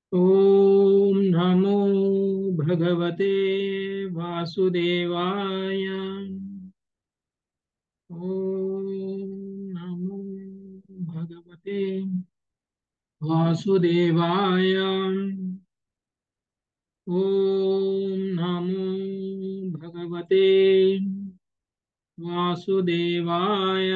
ॐ नमो भगवते वासुदेवाय ॐ नमो भगवते वासुदेवाय ॐ नमो भगवते वासुदेवाय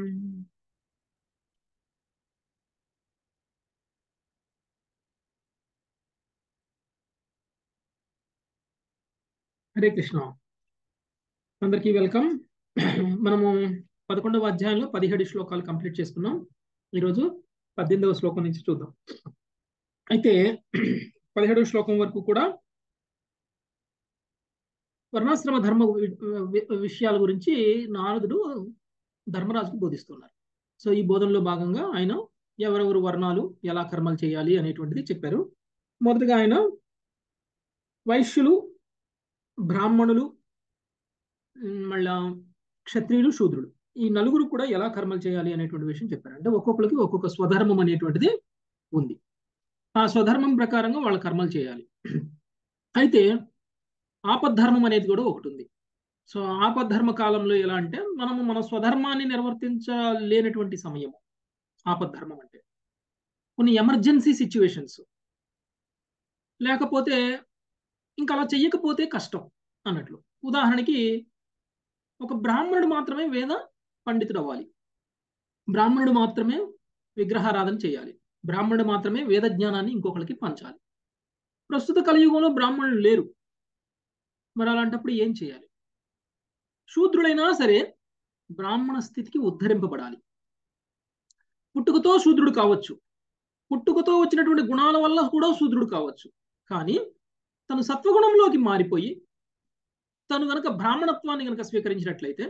హరే కృష్ణ అందరికీ వెల్కమ్ మనము పదకొండవ అధ్యాయంలో పదిహేడు శ్లోకాలు కంప్లీట్ చేసుకున్నాం ఈరోజు పద్దెనిమిదవ శ్లోకం నుంచి చూద్దాం అయితే పదిహేడవ శ్లోకం వరకు కూడా వర్ణాశ్రమ ధర్మ వి- వి- విషయాల గురించి నారదుడు ధర్మరాజుకు బోధిస్తున్నారు సో ఈ బోధనలో భాగంగా ఆయన ఎవరెవరు వర్ణాలు ఎలా కర్మలు చేయాలి అనేటువంటిది చెప్పారు మొదటగా ఆయన వైశ్యులు బ్రాహ్మణులు ఉమ్, మళ్ళా క్షత్రియులు శూద్రులు ఈ నలుగురు కూడా ఎలా కర్మలు చేయాలి అనేటువంటి విషయం చెప్పారు అంటే ఒక్కొక్కరికి ఒక్కొక్క స్వధర్మం అనేటువంటిది ఉంది ఆ స్వధర్మం ప్రకారంగా వాళ్ళ కర్మలు చేయాలి అయితే ఆపద్ధర్మం అనేది కూడా ఒకటి ఉంది సో ఆపద్ధర్మ కాలంలో ఎలా అంటే మనము మన స్వధర్మాన్ని నిర్వర్తించలేనటువంటి సమయము ఆపద్ధర్మం అంటే కొన్ని ఎమర్జెన్సీ సిచ్యువేషన్స్ లేకపోతే ఇంకా అలా చెయ్యకపోతే కష్టం అన్నట్లు ఉదాహరణకి ఒక బ్రాహ్మణుడు మాత్రమే వేద పండితుడు అవ్వాలి బ్రాహ్మణుడు మాత్రమే విగ్రహారాధన చేయాలి బ్రాహ్మణుడు మాత్రమే వేద జ్ఞానాన్ని ఇంకొకరికి పంచాలి ప్రస్తుత కలియుగంలో బ్రాహ్మణులు లేరు మరి అలాంటప్పుడు ఏం చేయాలి శూద్రుడైనా సరే బ్రాహ్మణ స్థితికి ఉద్ధరింపబడాలి పుట్టుకతో శూద్రుడు కావచ్చు పుట్టుకతో వచ్చినటువంటి గుణాల వల్ల కూడా శూద్రుడు కావచ్చు కానీ తను సత్వగుణంలోకి మారిపోయి తను గనక బ్రాహ్మణత్వాన్ని గనక స్వీకరించినట్లయితే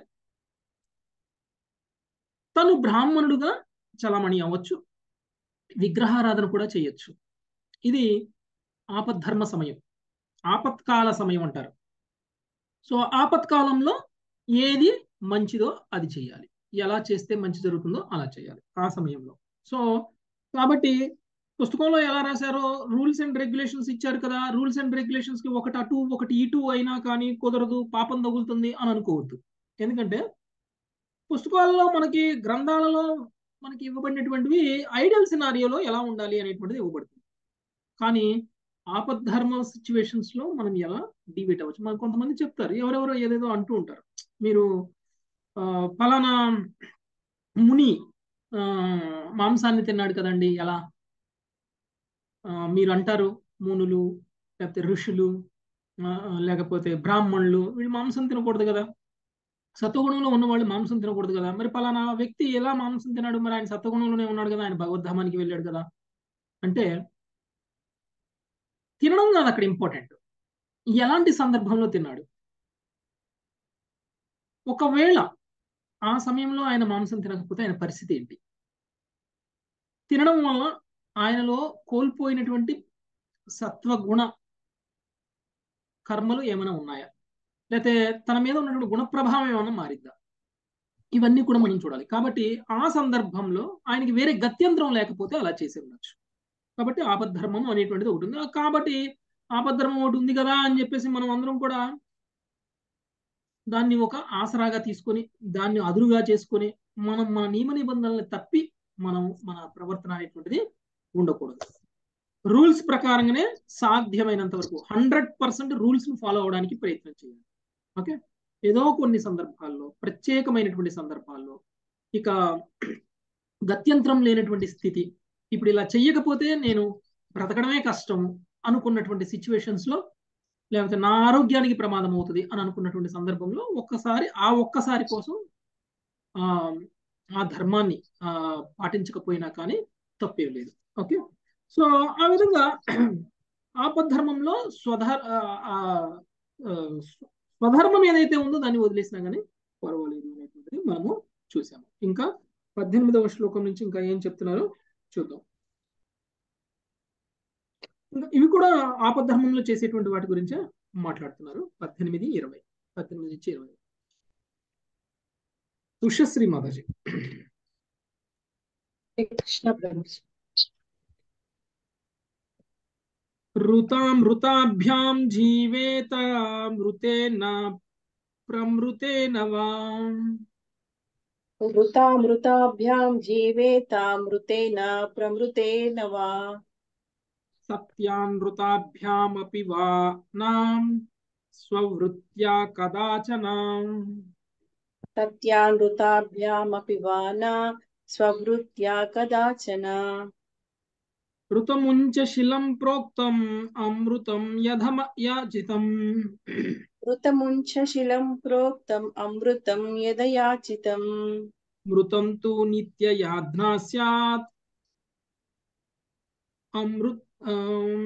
తను బ్రాహ్మణుడుగా చలామణి అవ్వచ్చు విగ్రహారాధన కూడా చేయొచ్చు ఇది ఆపద్ధర్మ సమయం ఆపత్కాల సమయం అంటారు సో ఆపత్కాలంలో ఏది మంచిదో అది చేయాలి ఎలా చేస్తే మంచి జరుగుతుందో అలా చేయాలి ఆ సమయంలో సో కాబట్టి పుస్తకంలో ఎలా రాశారో రూల్స్ అండ్ రెగ్యులేషన్స్ ఇచ్చారు కదా రూల్స్ అండ్ రెగ్యులేషన్స్ కి ఒకటి అటు ఒకటి ఇటు అయినా కానీ కుదరదు పాపం తగులుతుంది అని అనుకోవద్దు ఎందుకంటే పుస్తకాల్లో మనకి గ్రంథాలలో మనకి ఇవ్వబడినటువంటివి ఐడియల్ సినారియోలో ఎలా ఉండాలి అనేటువంటిది ఇవ్వబడుతుంది కానీ ఆపద్ధర్మ సిచ్యువేషన్స్ లో మనం ఎలా డివేట్ అవ్వచ్చు మనకు కొంతమంది చెప్తారు ఎవరెవరో ఏదేదో అంటూ ఉంటారు మీరు ఆ, ఫలానా ముని ఆ, మాంసాన్ని తిన్నాడు కదండి ఎలా ఆ, మీరు అంటారు మునులు లేకపోతే ఋషులు ఆ, లేకపోతే బ్రాహ్మణులు వీళ్ళు మాంసం తినకూడదు కదా సత్వగుణంలో ఉన్నవాళ్ళు మాంసం తినకూడదు కదా మరి పలానా వ్యక్తి ఎలా మాంసం తిన్నాడు మరి ఆయన సత్వగుణంలోనే ఉన్నాడు కదా ఆయన భగవద్ధామానికి వెళ్ళాడు కదా అంటే తినడం కాదు అక్కడ ఇంపార్టెంట్ ఎలాంటి సందర్భంలో తిన్నాడు ఒకవేళ ఆ సమయంలో ఆయన మాంసం తినకపోతే ఆయన పరిస్థితి ఏంటి తినడం వల్ల ఆయనలో కోల్పోయినటువంటి సత్వగుణ కర్మలు ఏమైనా ఉన్నాయా లేకపోతే తన మీద ఉన్నటువంటి గుణ ప్రభావం ఏమైనా మారిద్దా ఇవన్నీ కూడా మనం చూడాలి కాబట్టి ఆ సందర్భంలో ఆయనకి వేరే గత్యంతరం లేకపోతే అలా చేసి ఉండొచ్చు కాబట్టి ఆపద్ధర్మం అనేటువంటిది ఒకటి ఉంది ఆ కాబట్టి ఆపద్ధర్మం ఒకటి ఉంది కదా అని చెప్పేసి మనం అందరం కూడా దాన్ని ఒక ఆసరాగా తీసుకొని దాన్ని అదురుగా చేసుకొని మనం మన నియమ నిబంధనల్ని తప్పి మనం మన ప్రవర్తన అనేటువంటిది ఉండకూడదు రూల్స్ ప్రకారంగానే సాధ్యమైనంత వరకు హండ్రెడ్ పర్సెంట్ రూల్స్ ను ఫాలో అవడానికి ప్రయత్నం చేయాలి ఓకే ఏదో కొన్ని సందర్భాల్లో ప్రత్యేకమైనటువంటి సందర్భాల్లో ఇక గత్యంతరం లేనటువంటి స్థితి ఇప్పుడు ఇలా చెయ్యకపోతే నేను బ్రతకడమే కష్టం అనుకున్నటువంటి సిచ్యువేషన్స్ లో లేకపోతే నా ఆరోగ్యానికి ప్రమాదం అవుతుంది అని అనుకున్నటువంటి సందర్భంలో ఒక్కసారి ఆ ఒక్కసారి కోసం ఆ ఆ ధర్మాన్ని ఆ పాటించకపోయినా కానీ తప్పేం లేదు ఓకే సో ఆ విధంగా ఆపద్ధర్మంలో స్వధర్ ఆ, ఆ, ఆ, స్వధర్మం ఏదైతే ఉందో దాన్ని వదిలేసినా కానీ పర్వాలేదు అనేటువంటిది మనము చూసాము ఇంకా పద్దెనిమిదవ శ్లోకం నుంచి ఇంకా ఏం చెప్తున్నారో చూద్దాం ఇంకా ఇవి కూడా ఆపద్ధర్మంలో చేసేటువంటి వాటి గురించే మాట్లాడుతున్నారు పద్దెనిమిది ఇరవై పద్దెనిమిది నుంచి ఇరవై ఉషశ్రీ మాతాజీ కృష్ణ ప్రభు ఋతామృతాభ్యాం జీవేత మృతేన ప్రమృతేన వా వృతామృతాభ్యాం జీవేతామృతేన ప్రమృతేన వా సత్యానృతాభ్యామపి వా నాం స్వవృత్యా కదాచన సత్యానృతాభ్యామపి వా న స్వవృత్యా కదాచన ఋతముంచ శిలం ప్రోక్తం అమృతం యధమ యాచితం ఋతముంచ శిలం ప్రోక్తం అమృతం యదయాచితం మృతం తు నిత్యయాజ్ఞా స్యాత్ అమృత్ ఆమ్,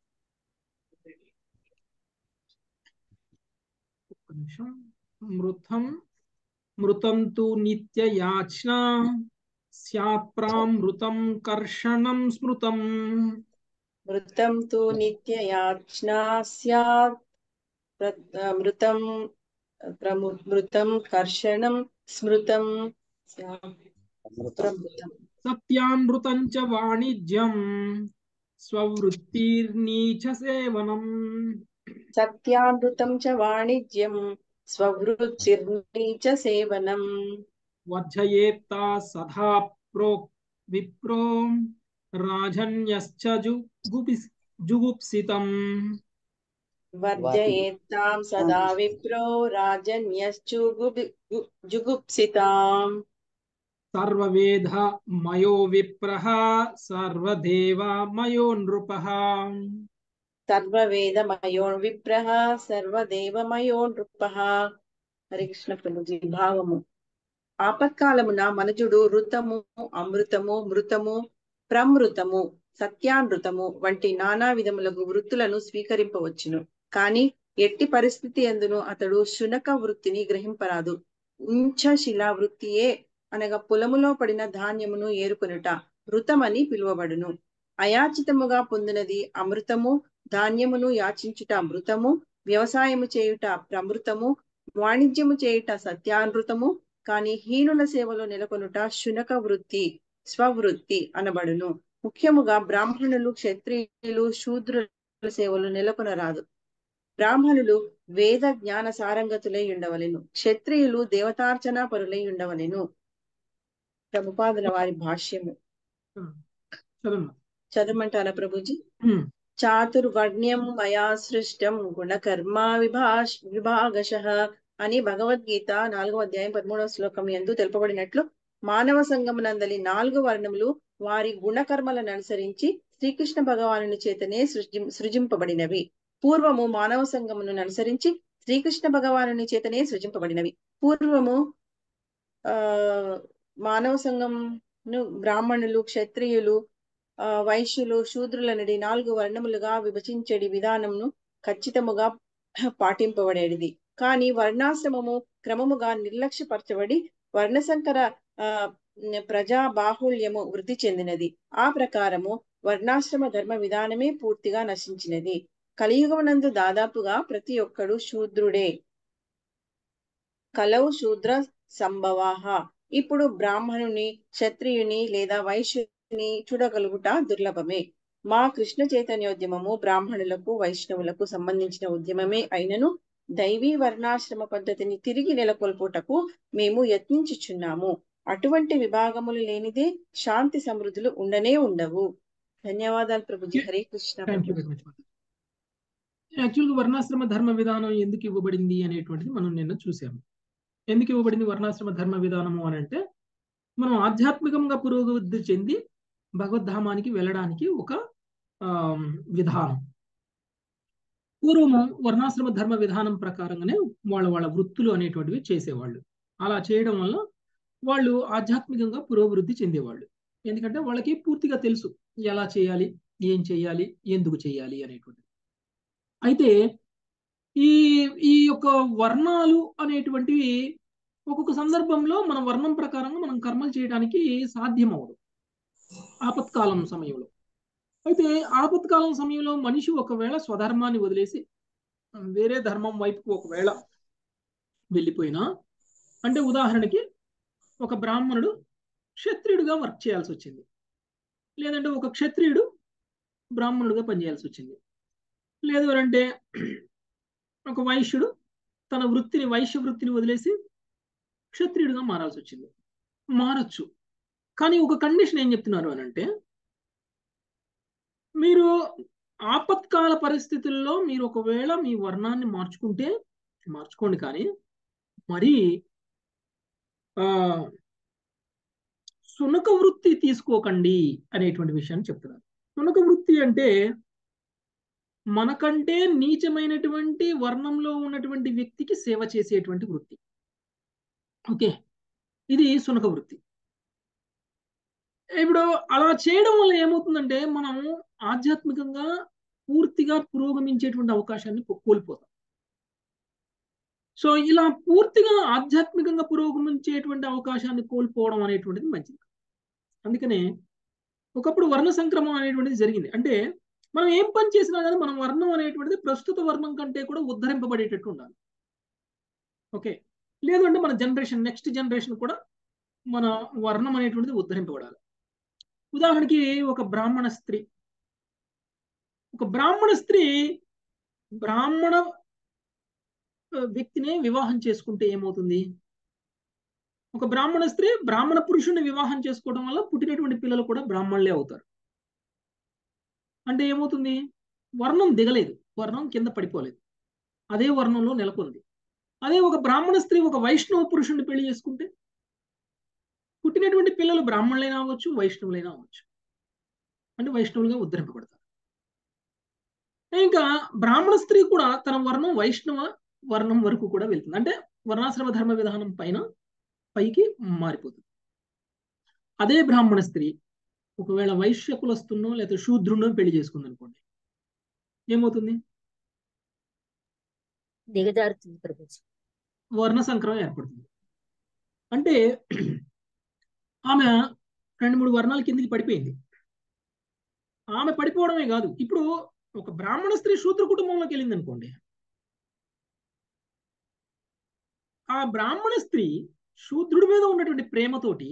ఒక్క నిమిషం మృతం మృతం తు నిత్యయాచ్నా స్యాత్ ప్రామృతం కర్షణం స్మృతం మృతం తు నిత్యయాజ్ఞా స్యాత్ ప్ర- మృతం ప్రము మృతం కర్షణం స్మృతం స్యాత్ ప్రమృతం సత్యామృతం చ వాణిజ్యం స్వవృత్తిర్నీచ సేవనం సత్యామృతం చ వాణిజ్యం స్వవృత్తిర్నీచ సేవనం వర్జయేత్తా సదా ప్రో విప్రో రాజన్యశ్చ జుగుపి జుగుప్సితం వర్జయేత్తాం సదా విప్రో రాజన్యశ్చుగుబి గు- జుగుప్సితాం సర్వవేద మయో విప్రః సర్వదేవ మయో నృపః సర్వవేదమయో విప్రః సర్వదేవమయో నృపః హరే కృష్ణ ప్రభుజీ భావము ఆపత్కాలమున మనుజుడు ఋతము అమృతము మృతము ప్రమృతము సత్యానృతము వంటి నానా విధములకు వృత్తులను స్వీకరింపవచ్చును కాని ఎట్టి పరిస్థితి ఎందును అతడు శునక వృత్తిని గ్రహింపరాదు ఉంచశిలా వృత్తియే అనగా పొలములో పడిన ధాన్యమును ఏరుకొనుట ఋతమని పిలువబడును అయాచితముగా పొందినది అమృతము ధాన్యమును యాచించుట మృతము వ్యవసాయము చేయుట ప్రమృతము వాణిజ్యము చేయుట సత్యానృతము కాని హీనుల సేవలో నెలకొనుట శునక వృత్తి స్వవృత్తి అనబడును ముఖ్యముగా బ్రాహ్మణులు క్షత్రియులు శూద్రుల సేవలు నెలకొనరాదు బ్రాహ్మణులు వేద జ్ఞాన సారంగతులై ఉండవలెను క్షత్రియులు దేవతార్చనా పరులై ఉండవలెను ప్రభుపాదుల వారి భాష్యము చదవమ్మా. చదవమంటారా ప్రభుజీ హ్మ్. చాతుర్వర్ణ్యం మయా సృష్టం గుణకర్మ విభాష్ విభాగశ అని భగవద్గీత నాలుగవ అధ్యాయం పదమూడవ శ్లోకం ఎందు తెలుపబడినట్లు మానవ సంగమునందలి నాలుగు వర్ణములు వారి గుణకర్మలను అనుసరించి శ్రీకృష్ణ భగవానుని చేతనే సృజి సృజింపబడినవి పూర్వము మానవ సంగమును అనుసరించి శ్రీకృష్ణ భగవానుని చేతనే సృజింపబడినవి పూర్వము ఆ మానవ సంఘంను బ్రాహ్మణులు క్షత్రియులు ఆ వైశ్యులు శూద్రులనడి నాలుగు వర్ణములుగా విభజించడి విధానంను ఖచ్చితముగా పాటింపబడేది కానీ వర్ణాశ్రమము క్రమముగా నిర్లక్ష్యపరచబడి వర్ణసంకర ఆ ప్రజా బాహుళ్యము వృద్ధి చెందినది ఆ ప్రకారము వర్ణాశ్రమ ధర్మ విధానమే పూర్తిగా నశించినది కలియుగమునందు దాదాపుగా ప్రతి ఒక్కడు శూద్రుడే కలవు శూద్ర సంభవాహ ఇప్పుడు బ్రాహ్మణుని క్షత్రియుని లేదా వైశ్యుని చూడగలుగుట దుర్లభమే మా కృష్ణ చైతన్యోద్యమము బ్రాహ్మణులకు వైష్ణవులకు సంబంధించిన ఉద్యమమే అయినను దైవీ వర్ణాశ్రమ పద్ధతిని తిరిగి నెలకొల్పుటకు మేము యత్నించుచున్నాము అటువంటి విభాగములు లేనిదే శాంతి సమృద్ధులు ఉండనే ఉండవు ధన్యవాదాలు ప్రభుజీ Hare Krishna thank you very much యాక్చువల్గా వర్ణాశ్రమ ధర్మ విధానం ఎందుకు ఇవ్వబడింది అనేటువంటిది మనం నిన్న చూసాము ఎందుకు ఇవ్వబడింది వర్ణాశ్రమ ధర్మ విధానము అని అంటే మనం ఆధ్యాత్మికంగా పురోగతి చెంది భగవద్ధామానికి వెళ్ళడానికి ఒక ఆ, విధానం పూర్వము వర్ణాశ్రమ ధర్మ విధానం ప్రకారంగానే వాళ్ళ వాళ్ళ వృత్తులు అనేటువంటివి చేసేవాళ్ళు అలా చేయడం వల్ల వాళ్ళు ఆధ్యాత్మికంగా పురోభివృద్ధి చెందేవాళ్ళు ఎందుకంటే వాళ్ళకి పూర్తిగా తెలుసు ఎలా చేయాలి ఏం చేయాలి ఎందుకు చేయాలి అనేటువంటిది అయితే ఈ ఈ యొక్క వర్ణాలు అనేటువంటివి ఒక్కొక్క సందర్భంలో మన వర్ణం ప్రకారంగా మనం కర్మలు చేయడానికి సాధ్యం అవదు ఆపత్కాలం సమయంలో అయితే ఆపత్కాలం సమయంలో మనిషి ఒకవేళ స్వధర్మాన్ని వదిలేసి వేరే ధర్మం వైపుకు ఒకవేళ వెళ్ళిపోయినా అంటే ఉదాహరణకి ఒక బ్రాహ్మణుడు క్షత్రియుడిగా వర్క్ చేయాల్సి వచ్చింది లేదంటే ఒక క్షత్రియుడు బ్రాహ్మణుడిగా పనిచేయాల్సి వచ్చింది లేదు అంటే ఒక వైశ్యుడు తన వృత్తిని వైశ్య వృత్తిని వదిలేసి క్షత్రియుడిగా మారాల్సి వచ్చింది మారచ్చు కానీ ఒక కండిషన్ ఏం చెప్తున్నారు అని అంటే మీరు ఆపత్కాల పరిస్థితుల్లో మీరు ఒకవేళ మీ వర్ణాన్ని మార్చుకుంటే మార్చుకోండి కానీ మరి ఆ సునక వృత్తి తీసుకోకండి అనేటువంటి విషయాన్ని చెప్తున్నారు సునక వృత్తి అంటే మనకంటే నీచమైనటువంటి వర్ణంలో ఉన్నటువంటి వ్యక్తికి సేవ చేసేటువంటి వృత్తి ఓకే ఇది సునక వృత్తి ఇప్పుడు అలా చేయడం వల్ల ఏమవుతుందంటే మనం ఆధ్యాత్మికంగా పూర్తిగా పురోగమించేటువంటి అవకాశాన్ని కోల్పోతాం సో ఇలా పూర్తిగా ఆధ్యాత్మికంగా పురోగమించేటువంటి అవకాశాన్ని కోల్పోవడం అనేటువంటిది మంచిది అందుకనే ఒకప్పుడు వర్ణ సంక్రమం అనేటువంటిది జరిగింది అంటే మనం ఏం పని చేసినా కానీ మనం వర్ణం అనేటువంటిది ప్రస్తుత వర్ణం కంటే కూడా ఉద్ధరింపబడేటట్టు ఉండాలి ఓకే లేదు అంటే మన జనరేషన్ నెక్స్ట్ జనరేషన్ కూడా మన వర్ణం అనేటువంటిది ఉద్ధరింపబడాలి ఉదాహరణకి ఒక బ్రాహ్మణ స్త్రీ ఒక బ్రాహ్మణ స్త్రీ బ్రాహ్మణ వ్యక్తిని వివాహం చేసుకుంటే ఏమవుతుంది ఒక బ్రాహ్మణ స్త్రీ బ్రాహ్మణ పురుషుని వివాహం చేసుకోవడం వల్ల పుట్టినటువంటి పిల్లలు కూడా బ్రాహ్మణులే అవుతారు అంటే ఏమవుతుంది వర్ణం దిగలేదు వర్ణం కింద పడిపోలేదు అదే వర్ణంలో నెలకొంది అదే ఒక బ్రాహ్మణ స్త్రీ ఒక వైష్ణవ పురుషుని పెళ్లి చేసుకుంటే పుట్టినటువంటి పిల్లలు బ్రాహ్మణులైనా అవ్వచ్చు వైష్ణవులైనా అవ్వచ్చు అంటే వైష్ణవులుగా ఉద్ధరింపబడతారు ఇంకా బ్రాహ్మణ స్త్రీ కూడా తన వర్ణం వైష్ణవ వర్ణం వరకు కూడా వెళ్తుంది అంటే వర్ణాశ్రమ ధర్మ విధానం పైన పైకి మారిపోతుంది అదే బ్రాహ్మణ స్త్రీ ఒకవేళ వైశ్య కులస్తున్నో లేదా శూద్రున్నో పెళ్లి చేసుకుంది అనుకోండి ఏమవుతుంది దిగజారుతుంది ప్రభుజీ వర్ణ సంక్రమం ఏర్పడుతుంది అంటే ఆమె రెండు మూడు వర్ణాల కిందికి పడిపోయింది ఆమె పడిపోవడమే కాదు ఇప్పుడు ఒక బ్రాహ్మణ స్త్రీ శూద్ర కుటుంబంలోకి వెళ్ళింది అనుకోండి ఆ బ్రాహ్మణ స్త్రీ శూద్రుడి మీద ఉన్నటువంటి ప్రేమతోటి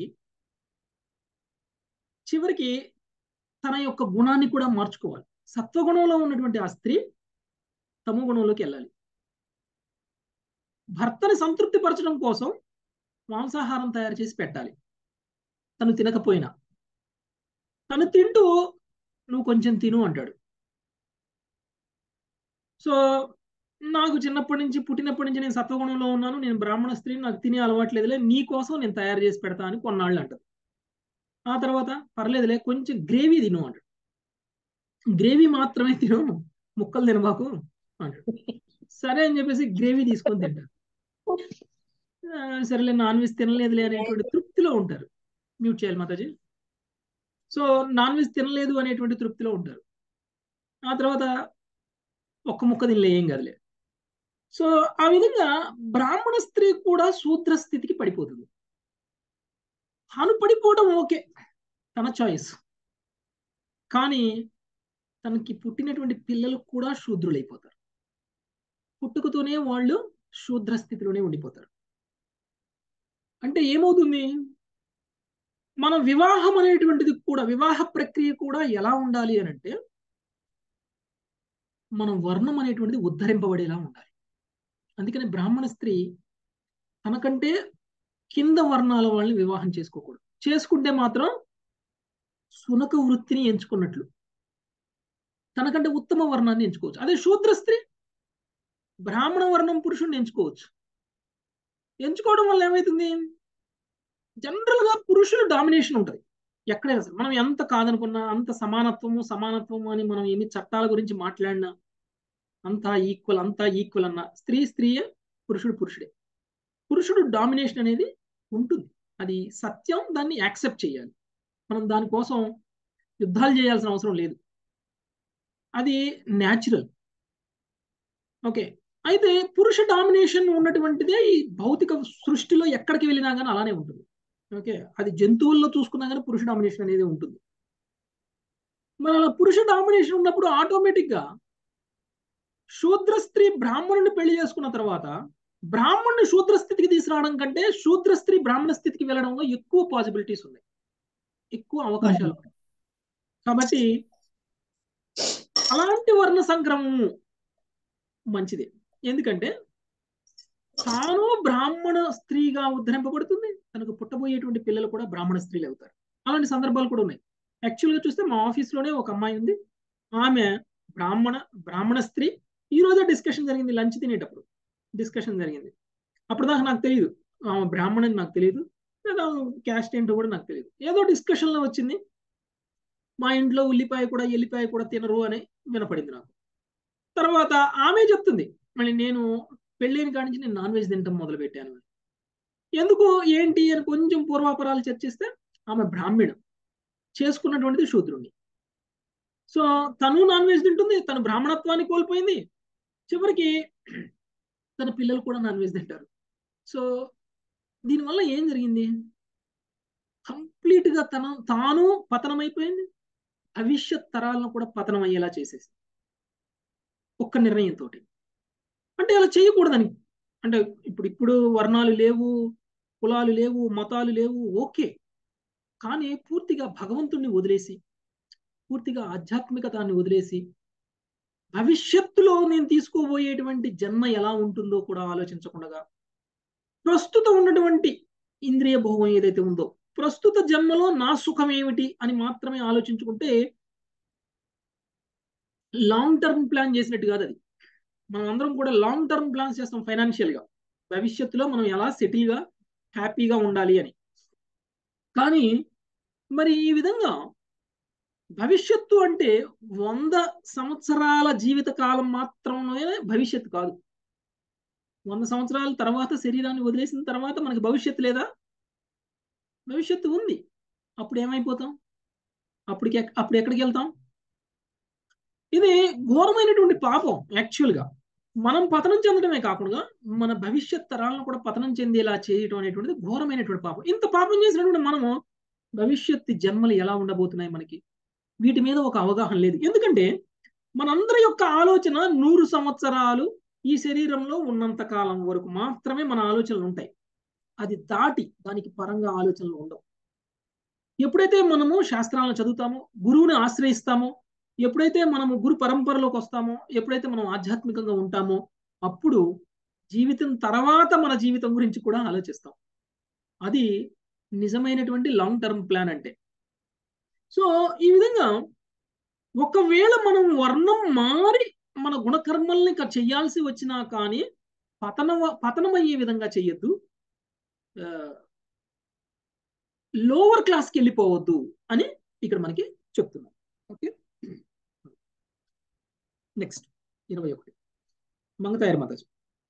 చివరికి తన యొక్క గుణాన్ని కూడా మార్చుకోవాలి సత్వగుణంలో ఉన్నటువంటి ఆ స్త్రీ తమ గుణంలోకి వెళ్ళాలి భర్తని సంతృప్తి పరచడం కోసం మాంసాహారం తయారు చేసి పెట్టాలి తను తినకపోయినా తను తింటూ నువ్వు కొంచెం తిను అంటాడు సో నాకు చిన్నప్పటి నుంచి పుట్టినప్పటి నుంచి నేను సత్వగుణంలో ఉన్నాను నేను బ్రాహ్మణ స్త్రీ నాకు తినే అలవాట్లేదులే నీ కోసం నేను తయారు చేసి పెడతా అని కొన్నాళ్ళు అంటారు ఆ తర్వాత పర్లేదులే కొంచెం గ్రేవీ తిను అంటాడు గ్రేవీ మాత్రమే తిను ముక్కలు తినబాకు అంటాడు సరే అని చెప్పేసి గ్రేవీ తీసుకొని తింటారు సరేలే నాన్ వెజ్ తినలేదులే అనేటువంటి తృప్తిలో ఉంటారు మ్యూట్ చేయాలి మాతాజీ సో నాన్ వెజ్ తినలేదు అనేటువంటి తృప్తిలో ఉంటారు ఆ తర్వాత ఒక్క ముక్క తినలే ఏం కదలే సో ఆ విధంగా బ్రాహ్మణ స్త్రీ కూడా శూద్ర స్థితికి పడిపోతుంది తాను పడిపోవడం ఓకే తన చాయిస్ కానీ తనకి పుట్టినటువంటి పిల్లలు కూడా శూద్రులైపోతారు పుట్టుకతోనే వాళ్ళు శూద్ర స్థితిలోనే ఉండిపోతారు అంటే ఏమవుతుంది మన వివాహం అనేటువంటిది కూడా వివాహ ప్రక్రియ కూడా ఎలా ఉండాలి అని అంటే మన వర్ణం అనేటువంటిది ఉద్ధరింపబడేలా ఉండాలి అందుకని బ్రాహ్మణ స్త్రీ తనకంటే కింద వర్ణాల వాళ్ళని వివాహం చేసుకోకూడదు చేసుకుంటే మాత్రం సునక వృత్తిని ఎంచుకున్నట్లు తనకంటే ఉత్తమ వర్ణాన్ని ఎంచుకోవచ్చు అదే శూద్ర స్త్రీ బ్రాహ్మణ వర్ణం పురుషుడిని ఎంచుకోవచ్చు ఎంచుకోవడం వల్ల ఏమవుతుంది జనరల్ గా పురుషులు డామినేషన్ ఉంటుంది ఎక్కడైనా సరే మనం ఎంత కాదనుకున్నా అంత సమానత్వము సమానత్వము అని మనం ఎన్ని చట్టాల గురించి మాట్లాడినా అంతా ఈక్వల్ అంతా ఈక్వల్ అన్న స్త్రీ స్త్రీయే పురుషుడు పురుషుడే పురుషుడు డామినేషన్ అనేది ఉంటుంది అది సత్యం దాన్ని యాక్సెప్ట్ చేయాలి మనం దానికోసం యుద్ధాలు చేయాల్సిన అవసరం లేదు అది న్యాచురల్ ఓకే అయితే పురుష డామినేషన్ ఉన్నటువంటిదే ఈ భౌతిక సృష్టిలో ఎక్కడికి వెళ్ళినా కానీ అలానే ఉంటుంది ఓకే అది జంతువుల్లో చూసుకున్నా కానీ పురుష డామినేషన్ అనేది ఉంటుంది మరి అలా పురుష డామినేషన్ ఉన్నప్పుడు ఆటోమేటిక్గా శూద్ర స్త్రీ బ్రాహ్మణుని పెళ్లి చేసుకున్న తర్వాత బ్రాహ్మణుని శూద్ర స్థితికి తీసుకురావడం కంటే శూద్ర స్త్రీ బ్రాహ్మణ స్థితికి వెళ్ళడంలో ఎక్కువ పాసిబిలిటీస్ ఉన్నాయి ఎక్కువ అవకాశాలు ఉన్నాయి కాబట్టి అలాంటి వర్ణ సంక్రమము మంచిదే ఎందుకంటే తాను బ్రాహ్మణ స్త్రీగా ఉద్ధరింపబడుతుంది తనకు పుట్టబోయేటువంటి పిల్లలు కూడా బ్రాహ్మణ స్త్రీలు అవుతారు అలాంటి సందర్భాలు కూడా ఉన్నాయి యాక్చువల్గా చూస్తే మా ఆఫీస్లోనే ఒక అమ్మాయి ఉంది ఆమె బ్రాహ్మణ బ్రాహ్మణ స్త్రీ ఈ రోజే డిస్కషన్ జరిగింది లంచ్ తినేటప్పుడు డిస్కషన్ జరిగింది అప్పుడు దాకా నాకు తెలియదు ఆమె బ్రాహ్మణని నాకు తెలియదు లేదా క్యాస్ట్ ఏంటో కూడా నాకు తెలియదు ఏదో డిస్కషన్లో వచ్చింది మా ఇంట్లో ఉల్లిపాయ కూడా ఎల్లిపాయ కూడా తినరు అని వినపడింది నాకు తర్వాత ఆమె చెప్తుంది మళ్ళీ నేను పెళ్ళైన కాడి నుంచి నేను నాన్ వెజ్ తినటం మొదలు పెట్టాను ఎందుకు ఏంటి అని కొంచెం పూర్వాపరాలు చర్చిస్తే ఆమె బ్రాహ్మణ చేసుకున్నటువంటిది శూద్రుణ్ణి సో తను నాన్ వెజ్ తింటుంది తను బ్రాహ్మణత్వాన్ని కోల్పోయింది చివరికి తన పిల్లలు కూడా నాన్ వెజ్ తింటారు సో దీనివల్ల ఏం జరిగింది కంప్లీట్ గా తన తాను పతనమైపోయింది భవిష్యత్ తరాలను కూడా పతనం అయ్యేలా చేసేసి ఒక్క నిర్ణయంతో అంటే అలా చేయకూడదని అంటే ఇప్పుడు ఇప్పుడు వర్ణాలు లేవు కులాలు లేవు మతాలు లేవు ఓకే కానీ పూర్తిగా భగవంతుణ్ణి వదిలేసి పూర్తిగా ఆధ్యాత్మికతాన్ని వదిలేసి భవిష్యత్తులో నేను తీసుకోబోయేటువంటి జన్మ ఎలా ఉంటుందో కూడా ఆలోచించకుండా ప్రస్తుతం ఉన్నటువంటి ఇంద్రియ భోగం ఏదైతే ఉందో ప్రస్తుత జన్మలో నా సుఖం ఏమిటి అని మాత్రమే ఆలోచించుకుంటే లాంగ్ టర్మ్ ప్లాన్ చేసినట్టు కాదు అది మనం అందరం కూడా లాంగ్ టర్మ్ ప్లాన్స్ చేస్తాం ఫైనాన్షియల్ గా భవిష్యత్తులో మనం ఎలా సెటిల్ గా హ్యాపీగా ఉండాలి అని కానీ మరి ఈ విధంగా భవిష్యత్తు అంటే వంద సంవత్సరాల జీవిత కాలం మాత్రమే భవిష్యత్తు కాదు వంద సంవత్సరాల తర్వాత శరీరాన్ని వదిలేసిన తర్వాత మనకి భవిష్యత్తు లేదా భవిష్యత్తు ఉంది అప్పుడు ఏమైపోతాం అప్పటికి అప్పుడు ఎక్కడికి వెళ్తాం ఇది ఘోరమైనటువంటి పాపం యాక్చువల్గా మనం పతనం చెందడమే కాకుండా మన భవిష్యత్ తరాలను కూడా పతనం చెందేలా చేయడం అనేటువంటిది ఘోరమైనటువంటి పాపం ఇంత పాపం చేసినటువంటి మనము భవిష్యత్తు జన్మలు ఎలా ఉండబోతున్నాయి మనకి వీటి మీద ఒక అవగాహన లేదు ఎందుకంటే మనందరి యొక్క ఆలోచన నూరు సంవత్సరాలు ఈ శరీరంలో ఉన్నంత కాలం వరకు మాత్రమే మన ఆలోచనలు ఉంటాయి అది దాటి దానికి పరంగా ఆలోచనలు ఉండవు ఎప్పుడైతే మనము శాస్త్రాలను చదువుతామో గురువుని ఆశ్రయిస్తామో ఎప్పుడైతే మనము గురు పరంపరలోకి వస్తామో ఎప్పుడైతే మనం ఆధ్యాత్మికంగా ఉంటామో అప్పుడు జీవితం తర్వాత మన జీవితం గురించి కూడా ఆలోచిస్తాం అది నిజమైనటువంటి లాంగ్ టర్మ్ ప్లాన్ అంటే సో ఈ విధంగా ఒకవేళ మనం వర్ణం మారి మన గుణకర్మల్ని చెయ్యాల్సి వచ్చినా కానీ పతన పతనమయ్యే విధంగా చెయ్యొద్దు లోవర్ క్లాస్కి వెళ్ళిపోవద్దు అని ఇక్కడ మనకి చెప్తున్నాం ఓకే నెక్స్ట్ ఇరవై ఒకటి మంగతాయర్ మాతాజీ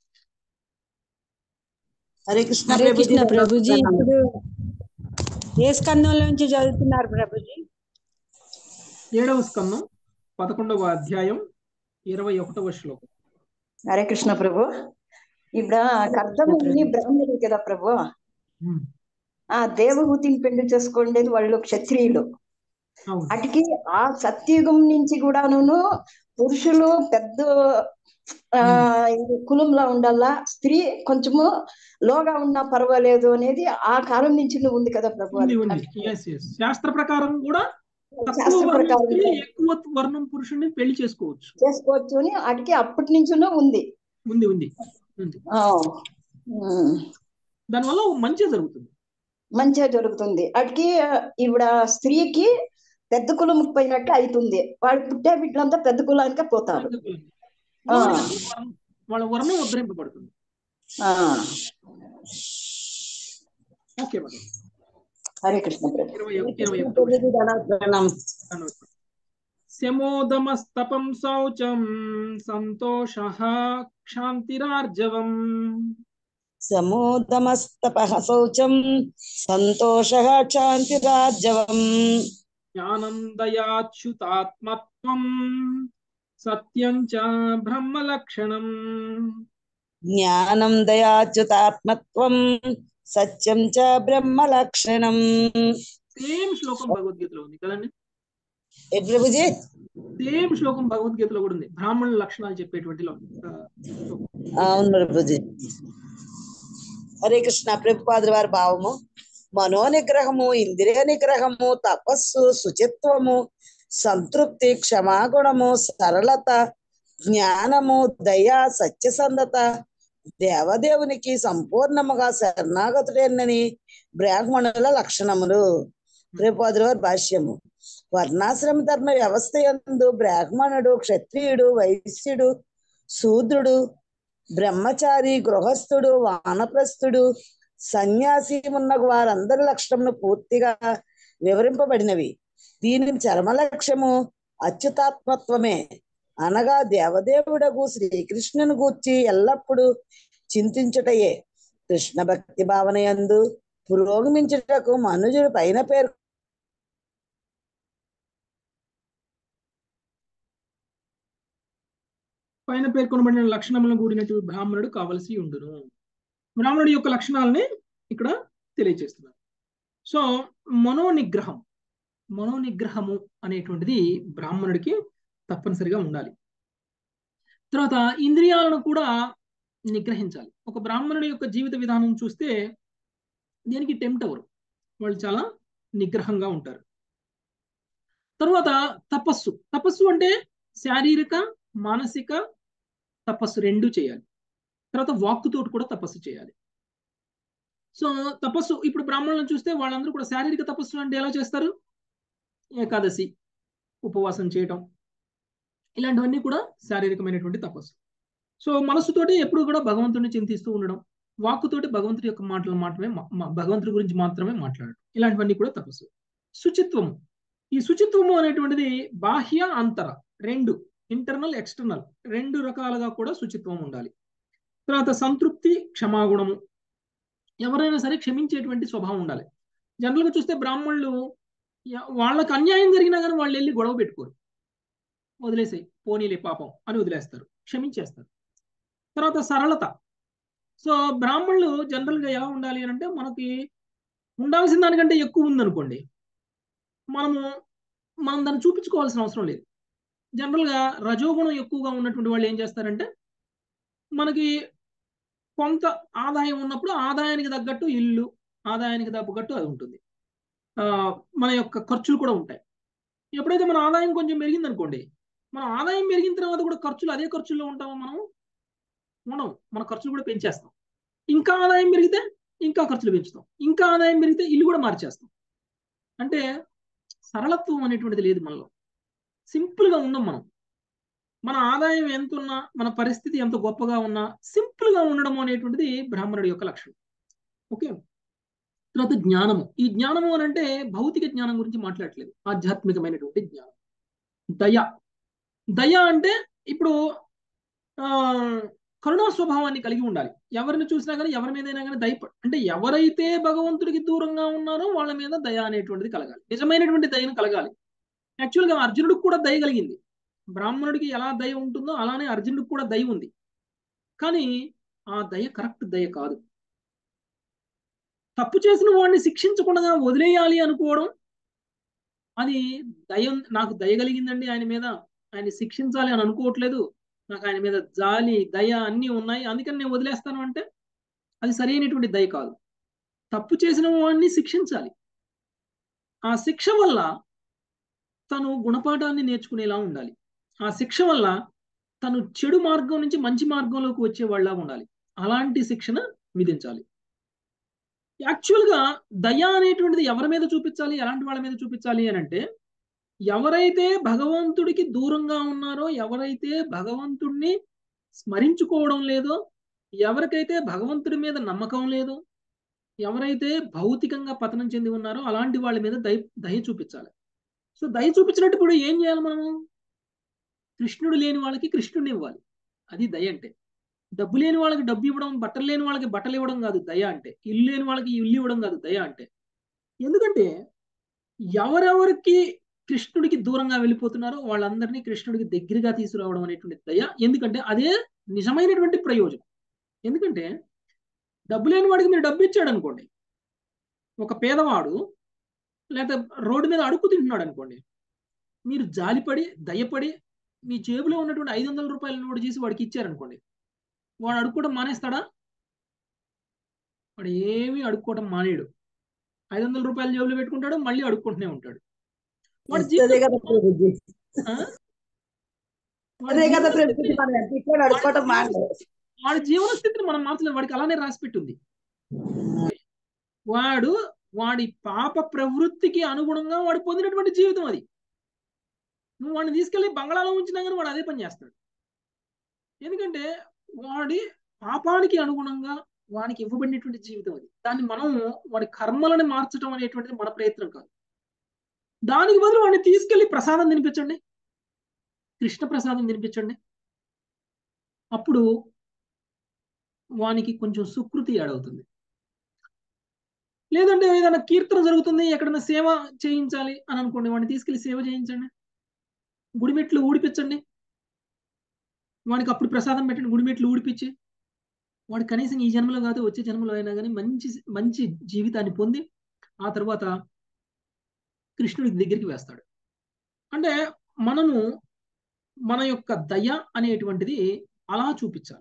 హరే కృష్ణ హరే కృష్ణ ప్రభుజీ ప్రభుజీ ఇప్పుడు ఏ స్కందంలో నుంచి చదువుతున్నారు ప్రభుజీ ఏడవ స్కందం పదకొండవ అధ్యాయం ఇరవై ఒకటవ శ్లోకం హరే కృష్ణ ప్రభు ఇప్పుడు కర్దముని బ్రాహ్మణులు కదా ప్రభు ఆ దేవహూతిని పెళ్లి చేసుకోండేది వాళ్ళు క్షత్రియులు అవును అటుకి ఆ సత్యుగం నుంచి కూడాను పురుషులు పెద్ద ఆ ఇది కులంలో ఉండాలా స్త్రీ కొంచెము లోగా ఉన్నా పర్వాలేదు అనేది ఆ కాలం నుంచి ఉంది కదా ప్రభు ఉంది అది. ఉంది ఎస్ ఎస్ శాస్త్ర ప్రకారం కూడా తక్కువ శాస్త్ర వర్ణం ప్రకారం స్త్రీ ఎక్కువ వర్ణం పురుషుడిని పెళ్లి చేసుకోవచ్చు చేసుకోవచ్చు అని అటుకి అప్పటి నుంచినూ ఉంది ఉంది ఉంది ఉంది ఆ, ఉమ్. దానివల్ల మంచి జరుగుతుంది మంచిగా జరుగుతుంది అటుకి ఈవిడ స్త్రీకి పెద్ద కులం పోయినట్టు అవుతుంది వాడు పుట్టే బిడ్డలంతా పెద్ద కులానికే పోతారు ఆ. వర్ణం- వాళ్ళ వర్ణం ఉద్ధరింపబడుతుంది ఆ ఓకే మేడం హరే కృష్ణ ప్రభు ఇరవై ఇరవై ఒకటి ప్రణామం. శమోదమస్తపం శౌచం సంతోష క్షాంతిరార్జవం సమోదమస్తపః శౌచం సంతోష శాంతిరాజ్యవం జ్ఞానం దయాచ్యుతాత్మత్వం సత్యం చ బ్రహ్మలక్షణం జ్ఞానం దయాచ్యుతాత్మత్వం సత్యం చ బ్రహ్మ లక్షణం సేమ్ శ్లోకం భగవద్గీతలో ఉంది కదండి ఏ ప్రభుజీ సేమ్ శ్లోకం భగవద్గీతలో కూడా ఉంది బ్రాహ్మణుల లక్షణాలు చెప్పేటువంటి లో- ఆ, శ్లోకం. అవును ప్రభుజీ హరే కృష్ణ ప్రభుపాదుల వారి భావము మనో నిగ్రహము ఇంద్రియ నిగ్రహము తపస్సు శుచిత్వము సంతృప్తి క్షమాగుణము సరళత జ్ఞానము దయ సత్యసంధత దేవదేవునికి సంపూర్ణముగా శరణాగతుడేనని బ్రాహ్మణుల లక్షణములు రేపు భాష్యము వర్ణాశ్రమ ధర్మ వ్యవస్థ యందు బ్రాహ్మణుడు క్షత్రియుడు వైశ్యుడు శూద్రుడు బ్రహ్మచారి గృహస్థుడు వానప్రస్థుడు సన్యాసి ఉన్న వారందరి లక్షణములు పూర్తిగా వివరింపబడినవి దీని చరమ లక్ష్యము అచ్యుతాత్మత్వమే అనగా దేవదేవుడగు శ్రీకృష్ణుని గూర్చి ఎల్లప్పుడూ చింతించుటయే కృష్ణ భక్తి భావన యందు పురోగమించుటకు మనుజుడు పైన పేరు పైన పేర్కొనబడిన లక్షణములను కూడినట్టు బ్రాహ్మణుడు కావలసి ఉండును బ్రాహ్మణుడి యొక్క లక్షణాలని ఇక్కడ తెలియజేస్తున్నారు సో మనోనిగ్రహం మనోనిగ్రహము అనేటువంటిది బ్రాహ్మణుడికి తప్పనిసరిగా ఉండాలి తర్వాత ఇంద్రియాలను కూడా నిగ్రహించాలి ఒక బ్రాహ్మణుడి యొక్క జీవిత విధానం చూస్తే దేనికి టెంప్ట్ అవ్వరు వాళ్ళు చాలా నిగ్రహంగా ఉంటారు తర్వాత తపస్సు తపస్సు అంటే శారీరక మానసిక తపస్సు రెండు చేయాలి తర్వాత వాక్కుతోటి కూడా తపస్సు చేయాలి సో తపస్సు ఇప్పుడు బ్రాహ్మణులను చూస్తే వాళ్ళందరూ కూడా శారీరక తపస్సు అంటే ఎలా చేస్తారు ఏకాదశి ఉపవాసం చేయటం ఇలాంటివన్నీ కూడా శారీరకమైనటువంటి తపస్సు సో మనసుతోటి ఎప్పుడు కూడా భగవంతుడిని చింతిస్తూ ఉండడం వాక్కుతోటి భగవంతుడి యొక్క మాటలు మాత్రమే భగవంతుడి గురించి మాత్రమే మాట్లాడడం ఇలాంటివన్నీ కూడా తపస్సు శుచిత్వము ఈ శుచిత్వము అనేటువంటిది బాహ్య అంతర రెండు ఇంటర్నల్ ఎక్స్టర్నల్ రెండు రకాలుగా కూడా శుచిత్వం ఉండాలి తర్వాత సంతృప్తి క్షమాగుణము ఎవరైనా సరే క్షమించేటువంటి స్వభావం ఉండాలి జనరల్గా చూస్తే బ్రాహ్మణులు వాళ్ళకి అన్యాయం జరిగినా కానీ వాళ్ళు వెళ్ళి గొడవ పెట్టుకోరు వదిలేసాయి పోనీలే పాపం అని వదిలేస్తారు క్షమించేస్తారు తర్వాత సరళత సో బ్రాహ్మణులు జనరల్గా ఎలా ఉండాలి అని అంటే మనకి ఉండాల్సిన దానికంటే ఎక్కువ ఉందనుకోండి మనము మనం దాన్ని చూపించుకోవాల్సిన అవసరం లేదు జనరల్గా రజోగుణం ఎక్కువగా ఉన్నటువంటి వాళ్ళు ఏం చేస్తారంటే మనకి కొంత ఆదాయం ఉన్నప్పుడు ఆదాయానికి తగ్గట్టు ఇల్లు ఆదాయానికి తగ్గట్టు అది ఉంటుంది మన యొక్క ఖర్చులు కూడా ఉంటాయి ఎప్పుడైతే మన ఆదాయం కొంచెం పెరిగింది అనుకోండి మన ఆదాయం పెరిగిన తర్వాత కూడా ఖర్చులు అదే ఖర్చుల్లో ఉంటామో మనం ఉండవు మన ఖర్చులు కూడా పెంచేస్తాం ఇంకా ఆదాయం పెరిగితే ఇంకా ఖర్చులు పెంచుతాం ఇంకా ఆదాయం పెరిగితే ఇల్లు కూడా మార్చేస్తాం అంటే సరళత్వం అనేటువంటిది లేదు మనలో సింపుల్గా ఉన్నాం మనం మన ఆదాయం ఎంత ఉన్నా మన పరిస్థితి ఎంత గొప్పగా ఉన్నా సింపుల్గా ఉండడం అనేటువంటిది బ్రాహ్మణుడి యొక్క లక్షణం ఓకే తర్వాత జ్ఞానము ఈ జ్ఞానము అని అంటే భౌతిక జ్ఞానం గురించి మాట్లాడట్లేదు ఆధ్యాత్మికమైనటువంటి జ్ఞానం దయ దయ అంటే ఇప్పుడు కరుణా స్వభావాన్ని కలిగి ఉండాలి ఎవరిని చూసినా కానీ ఎవరి మీదైనా కానీ దయ అంటే ఎవరైతే భగవంతుడికి దూరంగా ఉన్నారో వాళ్ళ మీద దయ అనేటువంటిది కలగాలి నిజమైనటువంటి దయను కలగాలి యాక్చువల్గా అర్జునుడికి కూడా దయ కలిగింది బ్రాహ్మణుడికి ఎలా దయ ఉంటుందో అలానే అర్జునుడికి కూడా దయ ఉంది కానీ ఆ దయ కరెక్ట్ దయ కాదు తప్పు చేసిన వాడిని శిక్షించకుండా వదిలేయాలి అనుకోవడం అది దయ నాకు దయ కలిగిందండి ఆయన మీద ఆయన శిక్షించాలి అని అనుకోవట్లేదు నాకు ఆయన మీద జాలి దయ అన్నీ ఉన్నాయి అందుకని నేను వదిలేస్తాను అంటే అది సరైనటువంటి దయ కాదు తప్పు చేసిన వాడిని శిక్షించాలి ఆ శిక్ష వల్ల తను గుణపాఠాన్ని నేర్చుకునేలా ఉండాలి ఆ శిక్ష వల్ల తను చెడు మార్గం నుంచి మంచి మార్గంలోకి వచ్చే వాళ్ళ ఉండాలి అలాంటి శిక్షణ విధించాలి యాక్చువల్గా దయ అనేటువంటిది ఎవరి మీద చూపించాలి ఎలాంటి వాళ్ళ మీద చూపించాలి అని అంటే ఎవరైతే భగవంతుడికి దూరంగా ఉన్నారో ఎవరైతే భగవంతుడిని స్మరించుకోవడం లేదో ఎవరికైతే భగవంతుడి మీద నమ్మకం లేదో ఎవరైతే భౌతికంగా పతనం చెంది ఉన్నారో అలాంటి వాళ్ళ మీద దయ దయ చూపించాలి సో దయ చూపించినట్టు ఇప్పుడు ఏం చేయాలి మనము కృష్ణుడు లేని వాళ్ళకి కృష్ణుడిని ఇవ్వాలి అది దయ అంటే డబ్బు లేని వాళ్ళకి డబ్బు ఇవ్వడం బట్టలు లేని వాళ్ళకి బట్టలు ఇవ్వడం కాదు దయ అంటే ఇల్లు లేని వాళ్ళకి ఇల్లు ఇవ్వడం కాదు దయ అంటే ఎందుకంటే ఎవరెవరికి కృష్ణుడికి దూరంగా వెళ్ళిపోతున్నారో వాళ్ళందరినీ కృష్ణుడికి దగ్గరగా తీసుకురావడం అనేటువంటి దయ ఎందుకంటే అదే నిజమైనటువంటి ప్రయోజనం ఎందుకంటే డబ్బు లేని వాడికి మీరు డబ్బు ఇచ్చాడు అనుకోండి ఒక పేదవాడు లేకపోతే రోడ్డు మీద అడుక్కు తింటున్నాడు అనుకోండి మీరు జాలిపడి దయపడి మీ జేబులో ఉన్నటువంటి ఐదు వందల రూపాయల నోటు చేసి వాడికి ఇచ్చారనుకోండి వాడు అడుక్కోవడం మానేస్తాడా వాడు ఏమీ అడుక్కోవడం మానేడు ఐదు వందల రూపాయల జేబులో పెట్టుకుంటాడు మళ్ళీ అడుక్కుంటూనే ఉంటాడు వాడి ఇస్తదే జీవన కదా ప్రభుజీ ఆ? వాడి అదే కదా జీవన ప్రభుజీ స్థితిని మనం ఎంత ఇక్కడ అడుకోవటం మానలేదు వాడి జీవన స్థితిని మనం మార్చలేం వాడికి అలానే రాసి పెట్టుంది వాడు వాడి పాప ప్రవృత్తికి అనుగుణంగా వాడు పొందినటువంటి జీవితం అది నువ్వు వాడిని తీసుకెళ్లి బంగాళాలో ఉంచినా కానీ వాడు అదే పని చేస్తాడు ఎందుకంటే వాడి పాపానికి అనుగుణంగా వానికి ఇవ్వబడినటువంటి జీవితం అది దాన్ని మనం వాడి కర్మలను మార్చడం అనేటువంటిది మన ప్రయత్నం కాదు దానికి బదులు వాడిని తీసుకెళ్లి ప్రసాదం తినిపించండి కృష్ణ ప్రసాదం తినిపించండి అప్పుడు వానికి కొంచెం సుకృతి ఏడవుతుంది లేదంటే ఏదైనా కీర్తన జరుగుతుంది ఎక్కడైనా సేవ చేయించాలి అని అనుకోండి వాడిని తీసుకెళ్లి సేవ చేయించండి గుడిమెట్లు ఊడిపించండి వాడికి అప్పుడు ప్రసాదం పెట్టండి గుడిమెట్లు ఊడిపించి వాడు కనీసం ఈ జన్మలో కాదు వచ్చే జన్మలో అయినా కానీ మంచి మంచి జీవితాన్ని పొంది ఆ తర్వాత కృష్ణుడి దగ్గరికి వేస్తాడు అంటే మనము మన యొక్క దయ అనేటువంటిది అలా చూపించాలి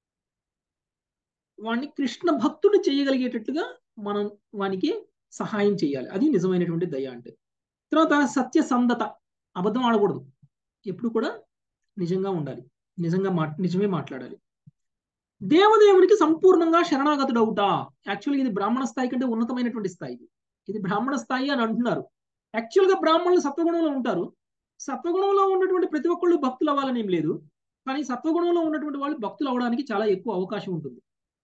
వాడిని కృష్ణ భక్తుడు చేయగలిగేటట్టుగా మనం వానికి సహాయం చేయాలి అది నిజమైనటువంటి దయ అంటే తర్వాత సత్యసంధత అబద్ధం ఆడకూడదు ఎప్పుడు కూడా నిజంగా ఉండాలి నిజంగా మా నిజమే మాట్లాడాలి దేవదేవునికి సంపూర్ణంగా శరణాగతుడు అవుతా యాక్చువల్గా ఇది బ్రాహ్మణ స్థాయి కంటే ఉన్నతమైనటువంటి స్థాయి ఇది ఇది బ్రాహ్మణ స్థాయి అని అంటున్నారు యాక్చువల్గా బ్రాహ్మణులు సత్వగుణంలో ఉంటారు సత్వగుణంలో ఉన్నటువంటి ప్రతి ఒక్కళ్ళు భక్తులు అవ్వాలని ఏం లేదు కానీ సత్వగుణంలో ఉన్నటువంటి వాళ్ళు భక్తులు అవడానికి చాలా ఎక్కువ అవకాశం ఉంటుంది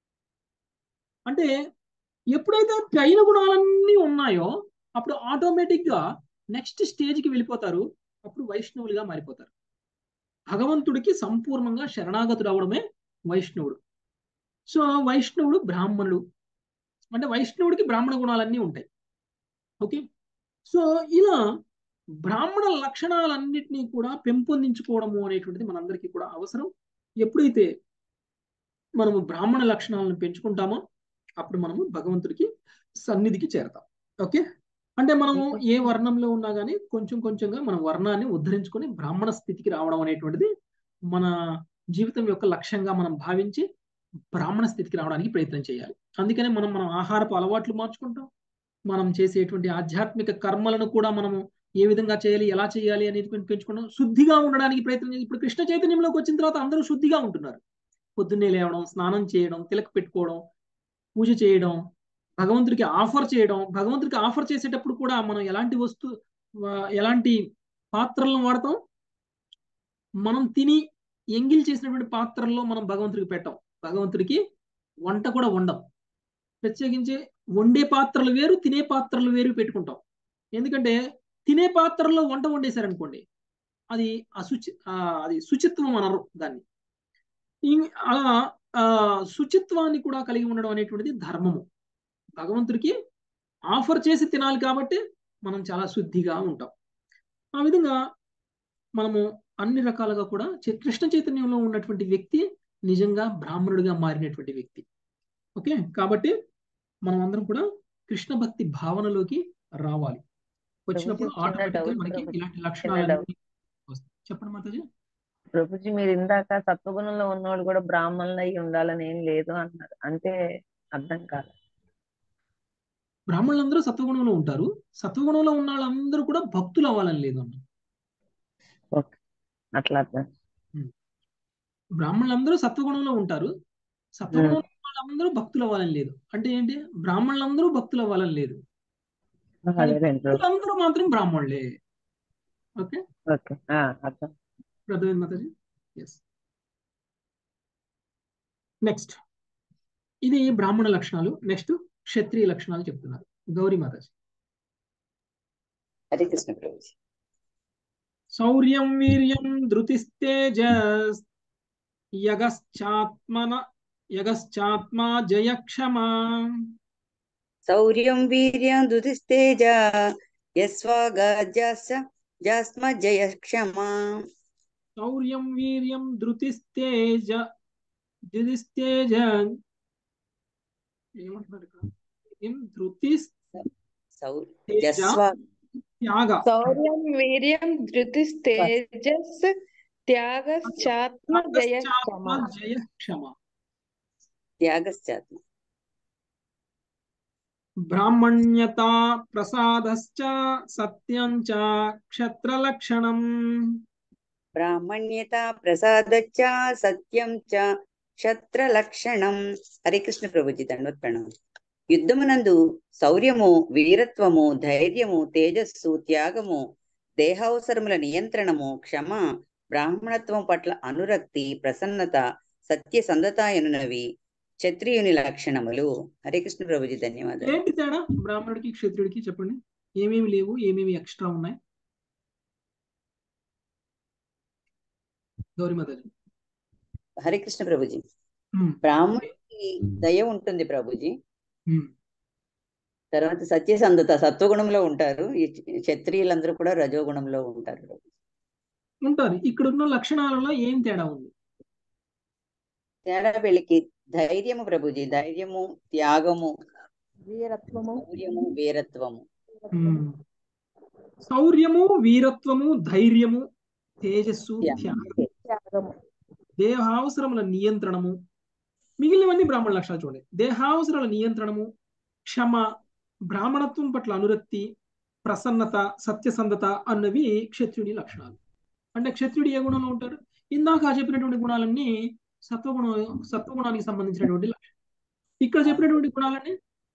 అంటే ఎప్పుడైతే పైన గుణాలన్నీ ఉన్నాయో అప్పుడు ఆటోమేటిక్ గా నెక్స్ట్ స్టేజ్కి వెళ్ళిపోతారు అప్పుడు వైష్ణవులుగా మారిపోతారు భగవంతుడికి సంపూర్ణంగా శరణాగతుడు అవడమే వైష్ణవుడు సో వైష్ణవుడు బ్రాహ్మణుడు అంటే వైష్ణవుడికి బ్రాహ్మణ గుణాలన్నీ ఉంటాయి ఓకే సో ఇలా బ్రాహ్మణ లక్షణాలన్నింటినీ కూడా పెంపొందించుకోవడము అనేటువంటిది మనందరికీ కూడా అవసరం ఎప్పుడైతే మనము బ్రాహ్మణ లక్షణాలను పెంచుకుంటామో అప్పుడు మనము భగవంతుడికి సన్నిధికి చేరతాం ఓకే అంటే మనము ఏ వర్ణంలో ఉన్నా కానీ కొంచెం కొంచెంగా మన వర్ణాన్ని ఉద్ధరించుకొని బ్రాహ్మణ స్థితికి రావడం అనేటువంటిది మన జీవితం యొక్క లక్ష్యంగా మనం భావించి బ్రాహ్మణ స్థితికి రావడానికి ప్రయత్నం చేయాలి అందుకనే మనం మనం ఆహారపు అలవాట్లు మార్చుకుంటాం మనం చేసేటువంటి ఆధ్యాత్మిక కర్మలను కూడా మనము ఏ విధంగా చేయాలి ఎలా చేయాలి అనేది పెంచుకుంటాం శుద్ధిగా ఉండడానికి ప్రయత్నం చేయాలి ఇప్పుడు కృష్ణ చైతన్యంలోకి వచ్చిన తర్వాత అందరూ శుద్ధిగా ఉంటున్నారు పొద్దున్నే లేవడం స్నానం చేయడం తిలక పెట్టుకోవడం పూజ చేయడం భగవంతుడికి ఆఫర్ చేయడం భగవంతుడికి ఆఫర్ చేసేటప్పుడు కూడా మనం ఎలాంటి వస్తు ఎలాంటి పాత్రలను వాడతాం మనం తిని ఎంగిల్ చేసినటువంటి పాత్రల్లో మనం భగవంతుడికి పెట్టాం భగవంతుడికి వంట కూడా వండం ప్రత్యేకించి వండే పాత్రలు వేరు తినే పాత్రలు వేరు పెట్టుకుంటాం ఎందుకంటే తినే పాత్రలో వంట వండేశారనుకోండి అది అశుచి అది శుచిత్వం అనరు దాన్ని అలా శుచిత్వాన్ని కూడా కలిగి ఉండడం అనేటువంటిది ధర్మము భగవంతుడికి ఆఫర్ చేసి తినాలి కాబట్టి మనం చాలా శుద్ధిగా ఉంటాం ఆ విధంగా మనము అన్ని రకాలుగా కూడా కృష్ణ చైతన్యంలో ఉన్నటువంటి వ్యక్తి నిజంగా బ్రాహ్మణుడిగా మారినటువంటి వ్యక్తి ఓకే కాబట్టి మనం అందరం కూడా కృష్ణ భక్తి భావనలోకి రావాలి వచ్చినప్పుడు ఆటోమేటిక్గా మనకి ఇలాంటి లక్షణాలు చెప్పండి మాతాజీ ప్రభుజీ మీరు ఇందాక సత్వగుణంలో ఉన్నవాడు కూడా బ్రాహ్మణులు అయి ఉండాలని ఏం లేదు అన్నారు అంటే అర్థం కాదు బ్రాహ్మణులందరూ సత్వగుణంలో ఉంటారు సత్వగుణంలో ఉన్న వాళ్ళందరూ కూడా భక్తులు అవ్వాలని లేదు అన్న ఓకే అట్లా అర్థం బ్రాహ్మణులందరూ సత్వగుణంలో ఉంటారు సత్వగుణంలో వాళ్ళందరూ భక్తులు అవ్వాలని లేదు అంటే ఏంటి బ్రాహ్మణులందరూ భక్తులు అవ్వాలని లేదు అందరూ మాత్రం బ్రాహ్మణులే ఓకే ఓకే అర్థం అర్థమైంది మాతాజీ ఎస్ నెక్స్ట్ ఇది బ్రాహ్మణ లక్షణాలు నెక్స్ట్ క్షత్రియ లక్షణాలు చెప్తున్నారు గౌరీ మాతాజీ హరే కృష్ణ ప్రభుజీ శౌర్యం వీర్యం ధృతిస్తేజస్ యగశ్చాత్మన యగశ్చాత్మా జయక్షమా శౌర్యం వీర్యం దుతిస్తేజ యస్వాగజాస్మ జయ క్షమా శౌర్యం వీర్యం ధృతిస్తేజ ధృతిస్తేజ ఏమంటున్నారు ఇక్కడ ధృతి త్యాగ శౌర్యం వీర్యం ధృతిస్తేజస్ త్యాగశ్చాత్మ జయ క్షమ జయ క్షమ త్యాగశ్చాత్మ బ్రాహ్మణ్యత ప్రసాదశ్చ సత్యం చ క్షత్రలక్షణం బ్రాహ్మణ్యత ప్రసాదచ్చ సత్యం చ క్షత్రలక్షణం హరే కృష్ణ ప్రభుజీ దండవత్ ప్రణామం యుద్ధమునందు శౌర్యము వీరత్వము ధైర్యము తేజస్సు త్యాగము దేహావసరముల నియంత్రణము క్షమ బ్రాహ్మణత్వం పట్ల అనురక్తి ప్రసన్నత సత్యసంధత ఎనునవి క్షత్రియుని లక్షణములు హరే కృష్ణ ప్రభుజీ ధన్యవాదాలు ఏంటి తేడా బ్రాహ్మణుడికి క్షత్రుడికి చెప్పండి ఏమేమి లేవు ఏమేమి ఎక్స్ట్రా ఉన్నాయి గౌరీమాతాజీ హరే కృష్ణ ప్రభుజీ ఉమ్, బ్రాహ్మణుడికి దయ ఉంటుంది ప్రభుజీ ఉమ్, తర్వాత సత్యసంధత సత్వగుణంలో ఉంటారు ఈ క్షత్రియులందరూ కూడా రజోగుణంలో ఉంటారు ప్రభుజీ. ఉంటారు ఇక్కడ ఉన్న లక్షణాలలో ఏం తేడా ఉంది తేడా వీళ్ళకి ధైర్యము ప్రభుజీ ధైర్యము త్యాగము వీరత్వము శౌర్యము వీరత్వము ఉమ్. శౌర్యము వీరత్వము ధైర్యము తేజస్సు త్యాగం. త్యాగం త్యాగము దేహావసరముల నియంత్రణము మిగిలినవన్నీ బ్రాహ్మణ లక్షణాలు చూడండి దేహావసరాల నియంత్రణము క్షమ బ్రాహ్మణత్వం పట్ల అనురక్తి ప్రసన్నత సత్యసంధత అన్నవి క్షత్రుడి లక్షణాలు అంటే క్షత్రుడు ఏ గుణంలో ఉంటారు ఇందాక చెప్పినటువంటి గుణాలన్నీ సత్వగుణ సత్వగుణానికి సంబంధించినటువంటి లక్షణం ఇక్కడ చెప్పినటువంటి గుణాలన్నీ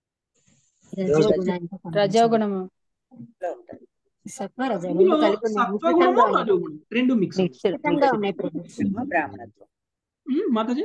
రజోగుణానికి రజోగుణము లో ఉంటారు సత్వ రజోగుణం ఇందులో కలిపి ఉన్నాయి. సత్వగుణము మిశ్రితంగా ఉన్నాయి. రజోగుణం రెండు మిక్స్ మిశ్రితంగా ఉన్నాయి ప్రభు క్షమ బ్రాహ్మణత్వం మాతాజీ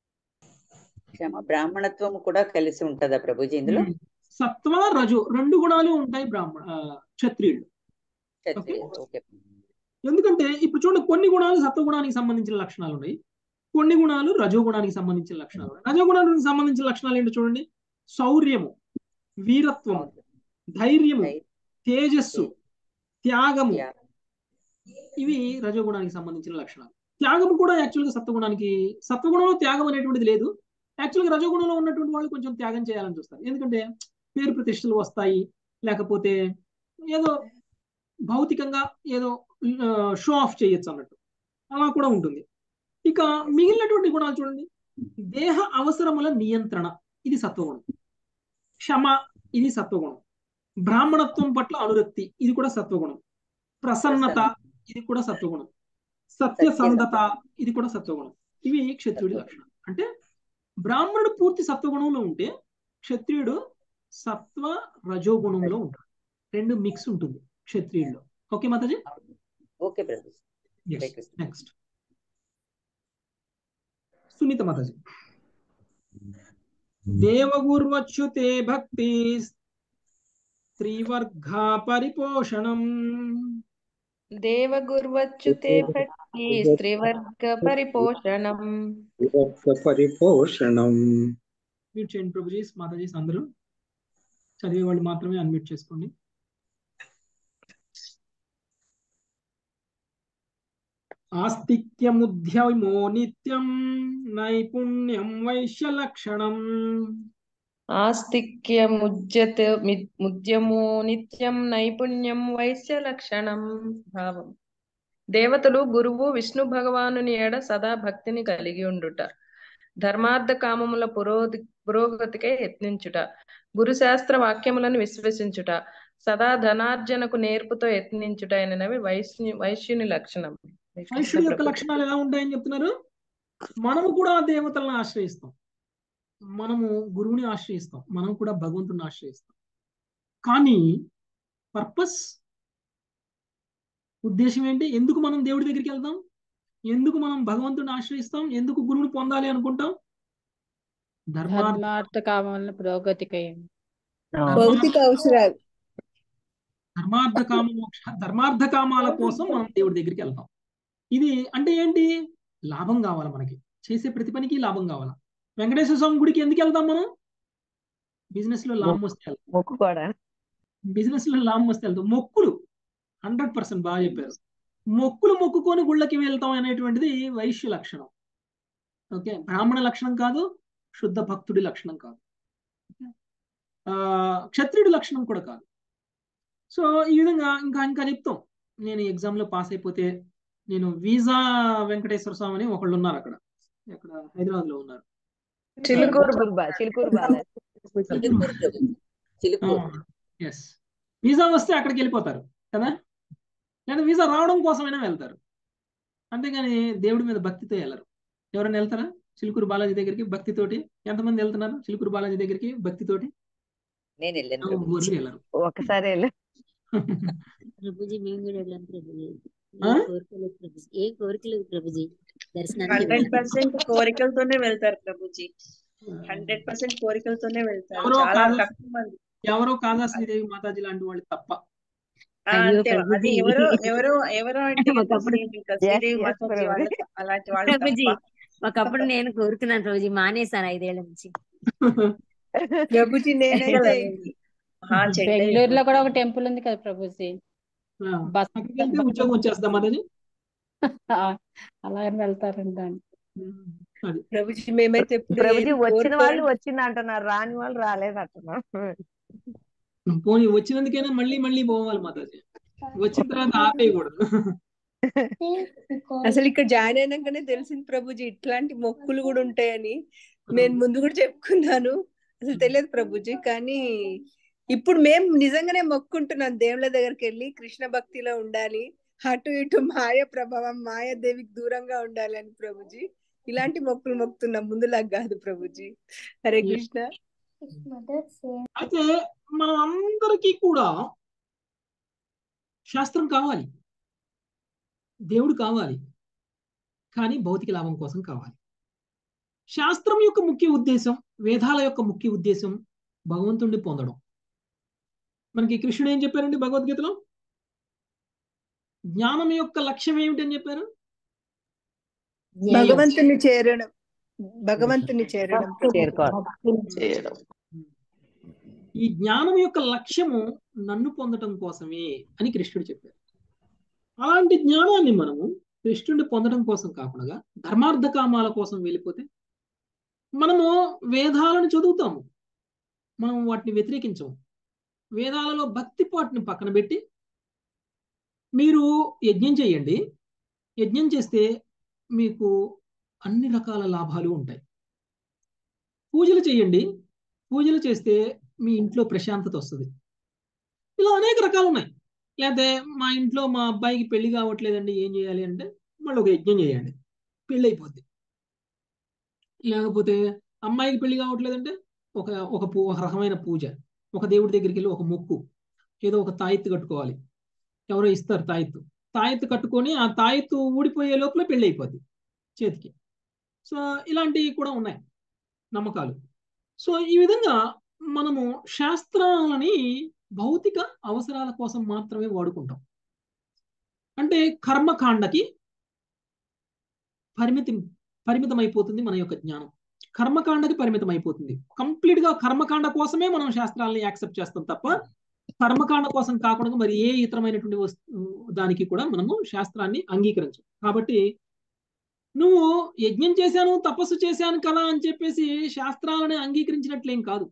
క్షమ బ్రాహ్మణత్వం కూడా కలిసి ఉంటుందా ప్రభుజీ ఇందులో ఉమ్. సత్వ రజో రెండు గుణాలు ఉంటాయి బ్రాహ్మణ ఆ, క్షత్రియులు క్షత్రియ ఓకే ఎందుకంటే ఇప్పుడు చూడండి కొన్ని గుణాలు సత్వగుణానికి సంబంధించిన లక్షణాలు ఉన్నాయి కొన్ని గుణాలు రజోగుణానికి సంబంధించిన లక్షణాలు ఉన్నాయి రజోగుణానికి సంబంధించిన లక్షణాలు ఏంటో చూడండి శౌర్యము వీరత్వము ధైర్యము ధైర్యం, తేజస్సు త్యాగము త్యాగం. ఇవి రజోగుణానికి సంబంధించిన లక్షణాలు త్యాగము కూడా యాక్చువల్గా సత్వగుణానికి సత్వగుణంలో త్యాగం అనేటువంటిది లేదు యాక్చువల్గా రజోగుణంలో ఉన్నటువంటి వాళ్ళు కొంచెం త్యాగం చేయాలని చూస్తారు ఎందుకంటే పేరు ప్రతిష్టలు వస్తాయి లేకపోతే ఏదో భౌతికంగా ఏదో షో ఆఫ్ చేయొచ్చు అన్నట్టు అలా కూడా ఉంటుంది ఇక మిగిలినటువంటి గుణాలు చూడండి దేహ అవసరముల నియంత్రణ ఇది సత్వగుణం క్షమ ఇది సత్వగుణం బ్రాహ్మణత్వం పట్ల అనురక్తి ఇది కూడా సత్వగుణం ప్రసన్నత ఇది కూడా సత్వగుణం సత్యసంధత ఇది కూడా సత్వగుణం ఇవి క్షత్రియుడి లక్షణం అంటే బ్రాహ్మణుడు పూర్తి సత్వగుణంలో ఉంటే క్షత్రియుడు సత్వ రజోగుణంలో ఉంటాడు రెండు మిక్స్ ఉంటుంది క్షత్రియుల్లో ఓకే మాతాజీ ఓకే ప్రభు హరే కృష్ణ. నెక్స్ట్ సునీత మాతాజీ దేవగుర్వచ్యుతే భక్తి స్త్రీవర్గా పరిపోషణం దేవగుర్వచ్యుతే భక్తి స్త్రీవర్గ పరిపోషణం పరిపోషణం మ్యూట్ చేయండి ప్రభుజీస్ మాతాజీస్ అందరూ చదివే వాళ్ళు మాత్రమే అన్మ్యూట్ చేసుకోండి ఆస్తిక్యముద్యమో నిత్యం నైపుణ్యం వైశ్య లక్షణం ఆస్తిక్యముజ్యత మి- ముద్యము నిత్యం నైపుణ్యం వైశ్య లక్షణం భావం దేవతలు గురువు విష్ణు భగవానుని ఎడ సదా భక్తిని కలిగి ఉండుట ధర్మార్థ కామముల పురోధి పురోగతికే యత్నించుట గురుశాస్త్ర వాక్యములను విశ్వసించుట సదా ధనార్జనకు నేర్పుతో యత్నించుట అయినవి వైశ్య వైశ్యుని లక్షణం వైశ్యుడి యొక్క లక్షణాలు ఎలా ఉంటాయని చెప్తున్నారు మనము కూడా దేవతలను ఆశ్రయిస్తాం మనము గురువుని ఆశ్రయిస్తాం మనం కూడా భగవంతుని ఆశ్రయిస్తాం కానీ పర్పస్ ఉద్దేశం ఏంటి ఎందుకు మనం దేవుడి దగ్గరికి వెళ్తాం ఎందుకు మనం భగవంతుని ఆశ్రయిస్తాం ఎందుకు గురువుని పొందాలి అనుకుంటాం ధర్మార్థ ధర్మార్థ కామముల పురోగతికై భౌతిక అవసరాలు ధర్మార్థ కామ మోక్ష ధర్మార్థ కామాల కోసం మనం దేవుడి దగ్గరికి వెళ్తాం ఇది అంటే ఏంటి లాభం కావాలి మనకి చేసే ప్రతి పనికి లాభం కావాలి వెంకటేశ్వర స్వామి గుడికి ఎందుకు వెళ్తాం మనం బిజినెస్ లో లాభం వస్తే వెళ్తాం మొక్కుకోవడా బిజినెస్ లో లాభం వస్తే వెళ్తాం మొక్కులు హండ్రెడ్ పర్సెంట్ బాగా చెప్పారు మొక్కులు మొక్కుకొని గుళ్ళకి వెళ్తాం అనేటువంటిది వైశ్య లక్షణం ఓకే బ్రాహ్మణ లక్షణం కాదు శుద్ధ భక్తుడి లక్షణం కాదు ఆ క్షత్రియుడి లక్షణం కూడా కాదు సో ఈ విధంగా ఇంకా ఇంకా చెప్తాం నేను ఎగ్జామ్ లో పాస్ అయిపోతే నేను వీసా వెంకటేశ్వర స్వామి అని ఒకళ్ళు ఉన్నారు అక్కడ అక్కడ హైదరాబాద్ లో ఉన్నారు చిలుకూరు చిలుకూరు బా చిలుకూరు బాలాజీ చిలుకూరు ప్రభు చిలుక్కుపోతుంది ఎస్ వీసా వస్తే అక్కడికి వెళ్ళిపోతారు కదా లేదా వీసా రావడం కోసమైనా వెళ్తారు అంతేగాని దేవుడి మీద భక్తితో వెళ్ళరు ఎవరైనా వెళ్తారా చిలుకూరు బాలాజీ దగ్గరికి భక్తితోటి ఎంతమంది వెళ్తున్నారు చిలుకూరు బాలాజీ దగ్గరికి భక్తితోటి నేను వెళ్ళాను ఎవరు ప్రభుజీ వెళ్ళరు ఒకసారి వెళ్ళి ప్రభుజీ మేము కూడా వెళ్ళాం ప్రభుజీ ఆ? ఏం కోరికలేదు ప్రభుజీ ఏం కోరికలేదు ప్రభుజీ దర్శనానికి హండ్రెడ్ వెళ్ళాం పర్సెంట్ కోరికలతోనే వెళ్తారు ప్రభుజీ హండ్రెడ్ పర్సెంట్ కోరికలతోనే వెళ్తారు ఎవరో చాలా కాదా తక్కువ మంది ఎవరో కాదా శ్రీదేవి మాతాజీ లాంటి వాళ్ళు తప్ప ఆ, అయ్యో అంతే అది ప్రభుజీ ఎవరో ఎవరో ఎవరో అంటే ఇంకా ఒకప్పుడు సేమ్ ఇంకా శ్రీదేవి yes, మాతాజీ ప్రభుజీ. వాళ్ళ అలాంటి వాళ్ళు ప్రభుజీ తప్ప ఒకప్పుడు నేను కోరుకున్నాను ప్రభుజీ మానేశాను ఐదేళ్ల నుంచి ప్రభుజీ నేనైతే చెయ్యాలి. ఆ, చెయ్యాలి. బెంగళూరులో కూడా ఒక టెంపుల్ ఉంది కదా ప్రభుజీ ఆ, బస్ అక్కడికి వెళ్తే ఉద్యోగం వచ్చేస్తుందా మాతాజీ అలా అని వెళ్తారండి దాన్ని అది ప్రభుజీ మేమైతే ఎప్పుడు ప్రభుజీ ఏది వచ్చిన కోరుకోరు వాళ్ళు వచ్చింది అంటున్నారు రాని వాళ్ళు రాలేదు అంటున్నారు పోనీ వచ్చినందుకైనా మళ్ళీ మళ్ళీ పోవాలి మాతాజీ వచ్చిన తర్వాత ఆపేయకూడదు అసలు ఇక్కడ జాయిన్ అయినాకనే తెలిసింది ప్రభుజీ ఇట్లాంటి మొక్కులు కూడా ఉంటాయని నేను ముందు కూడా చెప్పుకున్నాను అసలు తెలియదు ప్రభుజీ కానీ ఇప్పుడు మేము నిజంగానే మొక్కుంటున్నాం దేవుళ్ళ దగ్గరికి వెళ్ళి కృష్ణ భక్తిలో ఉండాలి అటు ఇటు మాయ ప్రభావం మాయాదేవికి దూరంగా ఉండాలి అని ప్రభుజీ ఇలాంటి మొక్కులు మొక్కుతున్నాం ముందులాగా కాదు ప్రభుజీ హరే కృష్ణ అయితే మనం అందరికీ కూడా శాస్త్రం కావాలి దేవుడు కావాలి కానీ భౌతిక లాభం కోసం కావాలి శాస్త్రం యొక్క ముఖ్య ఉద్దేశం వేదాల యొక్క ముఖ్య ఉద్దేశం భగవంతుణ్ణి పొందడం మనకి కృష్ణుడు ఏం చెప్పారండి భగవద్గీతలో జ్ఞానం యొక్క లక్ష్యం ఏమిటని చెప్పారు భగవంతుని చేరడం భగవంతుని చేరడం చేరుకోవాలి చేయడం ఈ జ్ఞానం యొక్క లక్ష్యము నన్ను పొందటం కోసమే అని కృష్ణుడు చెప్పారు అలాంటి జ్ఞానాన్ని మనము కృష్ణుడిని పొందడం కోసం కాకుండా ధర్మార్థ కామాల కోసం వెళ్ళిపోతే మనము వేదాలను చదువుతాము మనం వాటిని వ్యతిరేకించము వేదాలలో భక్తి పాటుని పక్కన పెట్టి మీరు యజ్ఞం చేయండి యజ్ఞం చేస్తే మీకు అన్ని రకాల లాభాలు ఉంటాయి పూజలు చేయండి పూజలు చేస్తే మీ ఇంట్లో ప్రశాంతత వస్తుంది ఇలా అనేక రకాలు ఉన్నాయి లేకపోతే మా ఇంట్లో మా అబ్బాయికి పెళ్లి కావట్లేదండి ఏం చేయాలి అంటే మళ్ళీ ఒక యజ్ఞం చేయండి పెళ్ళి అయిపోద్ది లేకపోతే అమ్మాయికి పెళ్లి కావట్లేదంటే ఒక ఒక పూ ఒక రకమైన పూజ ఒక దేవుడి దగ్గరికి వెళ్ళి ఒక మొక్కు ఏదో ఒక తాయెత్తు కట్టుకోవాలి ఎవరో ఇస్తారు తాయెత్తు తాయెత్తు కట్టుకొని ఆ తాయెత్తు ఊడిపోయే లోపల పెళ్లి అయిపోద్ది చేతికి సో ఇలాంటివి కూడా ఉన్నాయి నమ్మకాలు సో ఈ విధంగా మనము శాస్త్రాలని భౌతిక అవసరాల కోసం మాత్రమే వాడుకుంటాం అంటే కర్మకాండకి పరిమితి పరిమితం అయిపోతుంది మన యొక్క జ్ఞానం కర్మకాండకి పరిమితం అయిపోతుంది కంప్లీట్ గా కర్మకాండ కోసమే మనం శాస్త్రాలని యాక్సెప్ట్ చేస్తాం తప్ప కర్మకాండ కోసం కాకుండా మరి ఏ ఇతరమైనటువంటి వస్తు దానికి కూడా మనము శాస్త్రాన్ని అంగీకరించం కాబట్టి నువ్వు యజ్ఞం చేశాను తపస్సు చేశాను కదా అని చెప్పేసి శాస్త్రాలని అంగీకరించినట్లేం కాదు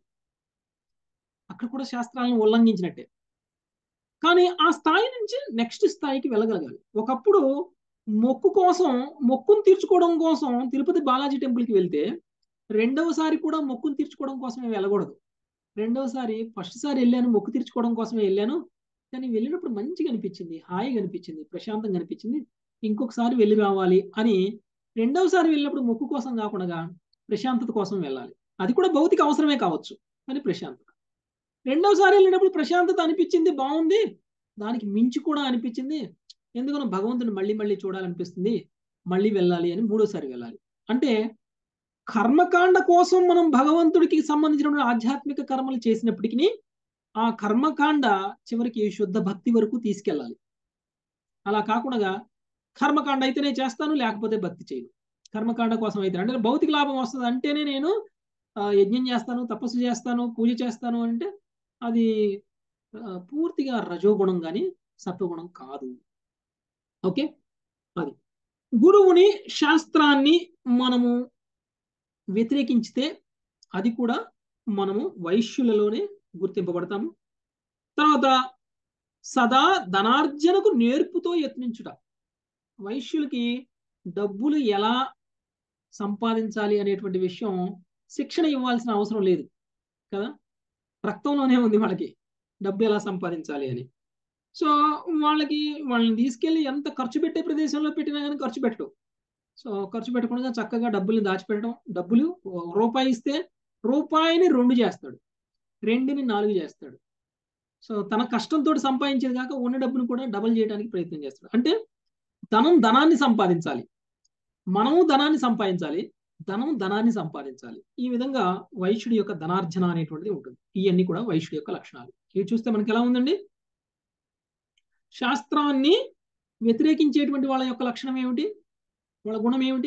అక్కడ కూడా శాస్త్రాలను ఉల్లంఘించినట్టే కానీ ఆ స్థాయి నుంచి నెక్స్ట్ స్థాయికి వెళ్ళగలగాలి ఒకప్పుడు మొక్కు కోసం మొక్కును తీర్చుకోవడం కోసం తిరుపతి బాలాజీ టెంపుల్కి వెళ్తే రెండవసారి కూడా మొక్కును తీర్చుకోవడం కోసమే వెళ్ళకూడదు రెండవసారి ఫస్ట్ సారి వెళ్ళాను మొక్కు తీర్చుకోవడం కోసమే వెళ్ళాను కానీ వెళ్ళినప్పుడు మంచిగా అనిపించింది హాయిగా అనిపించింది ప్రశాంతంగా అనిపించింది ఇంకొకసారి వెళ్ళి రావాలి అని రెండవసారి వెళ్ళినప్పుడు మొక్కు కోసం కాకుండా ప్రశాంతత కోసం వెళ్ళాలి అది కూడా భౌతిక అవసరమే కావచ్చు కానీ ప్రశాంతత రెండవసారి వెళ్ళినప్పుడు ప్రశాంతత అనిపించింది బాగుంది దానికి మించి కూడా అనిపించింది ఎందుకనో భగవంతుని మళ్ళీ మళ్ళీ చూడాలనిపిస్తుంది మళ్ళీ వెళ్ళాలి అని మూడోసారి వెళ్ళాలి అంటే కర్మకాండ కోసం మనం భగవంతుడికి సంబంధించిన ఆధ్యాత్మిక కర్మలు చేసినప్పటికీ ఆ కర్మకాండ చివరికి శుద్ధ భక్తి వరకు తీసుకెళ్ళాలి అలా కాకుండా కర్మకాండ అయితేనే చేస్తాను లేకపోతే భక్తి చేయను కర్మకాండ కోసం అయితే అంటే భౌతిక లాభం వస్తుంది అంటేనే నేను యజ్ఞం చేస్తాను తపస్సు చేస్తాను పూజ చేస్తాను అంటే అది పూర్తిగా రజోగుణం కానీ సత్వగుణం కాదు ఓకే అది గురువుని శాస్త్రాన్ని మనము వ్యతిరేకించితే అది కూడా మనము వైశ్యులలోనే గుర్తింపబడతాము తర్వాత సదా ధనార్జనకు నేర్పుతో యత్నించుట వైశ్యులకి డబ్బులు ఎలా సంపాదించాలి అనేటువంటి విషయం శిక్షణ ఇవ్వాల్సిన అవసరం లేదు కదా రక్తంలోనే ఉంది వాళ్ళకి డబ్బు ఎలా సంపాదించాలి అని సో వాళ్ళకి వాళ్ళని తీసుకెళ్ళి ఎంత ఖర్చు పెట్టే ప్రదేశంలో పెట్టినా కానీ ఖర్చు పెట్టడు సో ఖర్చు పెట్టకుండా చక్కగా డబ్బుల్ని దాచిపెట్టడం డబ్బులు రూపాయి ఇస్తే రూపాయిని రెండు చేస్తాడు రెండుని నాలుగు చేస్తాడు సో తన కష్టంతో సంపాదించేది కాక ఉన్న డబ్బును కూడా డబల్ చేయడానికి ప్రయత్నం చేస్తాడు అంటే ధనం ధనాన్ని సంపాదించాలి మనము ధనాన్ని సంపాదించాలి ధనం ధనాన్ని సంపాదించాలి ఈ విధంగా వైశ్యుడి యొక్క ధనార్జన అనేటువంటిది ఉంటుంది ఇవన్నీ కూడా వైశ్యుడి యొక్క లక్షణాలు ఇవి చూస్తే మనకి ఎలా ఉందండి శాస్త్రాన్ని వ్యతిరేకించేటువంటి వాళ్ళ యొక్క లక్షణం ఏమిటి వాళ్ళ గుణం ఏమిటి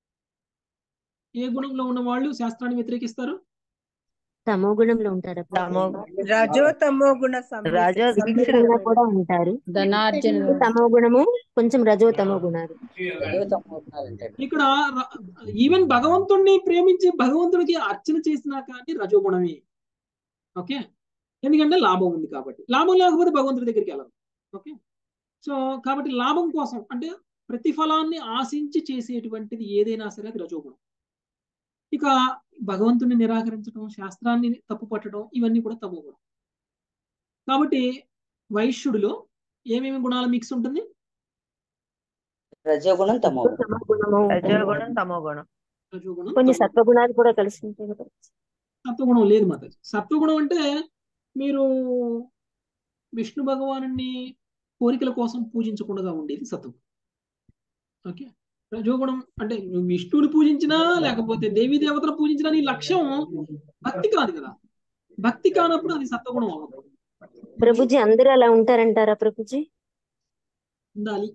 ఏ గుణంలో ఉన్న వాళ్ళు శాస్త్రాన్ని వ్యతిరేకిస్తారు తమో గుణంలో ఉంటారా తమో రజో తమో గుణ రజో దీక్షగా కూడా ఉంటారు ధనార్జన తమో గుణము కొంచెం రజో తమో గుణాలు ఇక్కడ ఈవెన్ భగవంతుణ్ణి ప్రేమించి భగవంతుడికి అర్చన చేసినా కానీ రజోగుణమే ఓకే ఎందుకంటే లాభం ఉంది కాబట్టి లాభం లేకపోతే భగవంతుడి దగ్గరికి వెళ్ళరు ఓకే సో కాబట్టి లాభం కోసం అంటే ప్రతిఫలాన్ని ఆశించి చేసేటువంటిది ఏదైనా సరే అది రజోగుణం ఇక భగవంతుని నిరాకరించడం శాస్త్రాన్ని తప్పు పట్టడం ఇవన్నీ కూడా తమో గుణం కాబట్టి వైశ్యుడిలో ఏమేమి గుణాల మిక్స్ ఉంటుంది రజోగుణం తమో తమో గుణము రజోగుణం తమో గుణం రజోగుణం కొన్ని తమో సత్వగుణాలు కూడా కలిసి ఉంటాయి కదా సత్వగుణం లేదు మాతాజీ సత్వగుణం అంటే మీరు విష్ణు భగవాను కోరికల కోసం పూజించకుండా ఉండేది సత్వగుణం ఓకే రజోగుణం అంటే నువ్వు విష్ణువుని పూజించినా లేకపోతే దేవీ దేవతను పూజించినా నీ లక్ష్యం భక్తి కాదు కదా భక్తి కానప్పుడు అది సత్వగుణం అవ్వదు ప్రభుజీ అందరూ అలా ఉంటారంటారా ప్రభుజీ ఉండాలి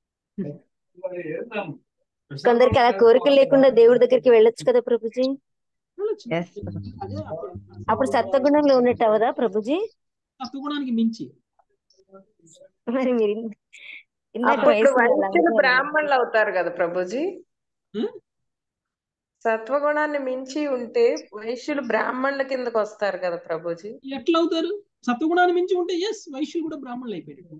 కొందరికి అలా కోరికలు లేకుండా దేవుడి దగ్గరికి వెళ్ళొచ్చు కదా ప్రభుజీ వెళ్ళొచ్చు. Yes. అదే అప్పుడు అప్పుడు సత్వగుణంలో ఉన్నట్టు అవదా ప్రభుజీ సత్వగుణానికి మించి మరి మీరు ఇన్- ఇందాక అప్పుడు వయసులో అలా వైశ్యులు అంటారు. బ్రాహ్మణులు అవుతారు కదా ప్రభుజీ హ్మ్? సత్వగుణాన్ని మించి ఉంటే వైశ్యులు బ్రాహ్మణుల కిందకు వస్తారు కదా ప్రభుజీ ఎట్లా అవుతారు సత్వగుణాన్ని మించి ఉంటే ఎస్ వైశ్యులు కూడా బ్రాహ్మణులు అయిపోయినట్టు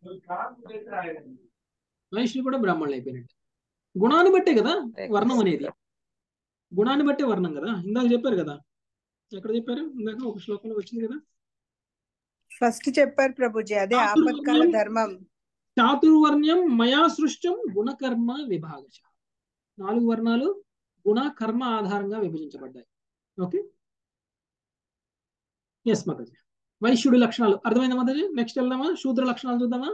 వైశ్యులు కూడా బ్రాహ్మణులు అయిపోయినట్టు గుణాన్ని బట్టే కదా వర్ణం అనేది గుణాన్ని బట్టే వర్ణం కదా ఇందాక చెప్పారు కదా ఎక్కడ చెప్పారు ఇందాక ఒక శ్లోకంలో వచ్చింది కదా ఫస్ట్ చెప్పారు ప్రభుజీ అదే చాతుర్వర్ణ్యం ఆపత్కాల ధర్మం చాతుర్వర్ణ్యం మయా సృష్టం గుణకర్మ విభాగశ నాలుగు వర్ణాలు గుణ కర్మ ఆధారంగా విభజించబడ్డాయి ఓకే ఎస్ మాతాజీ వైశ్యుడి లక్షణాలు అర్థమైందా మాతాజీ నెక్స్ట్ వెళ్దామా శూద్ర లక్షణాలు చూద్దామా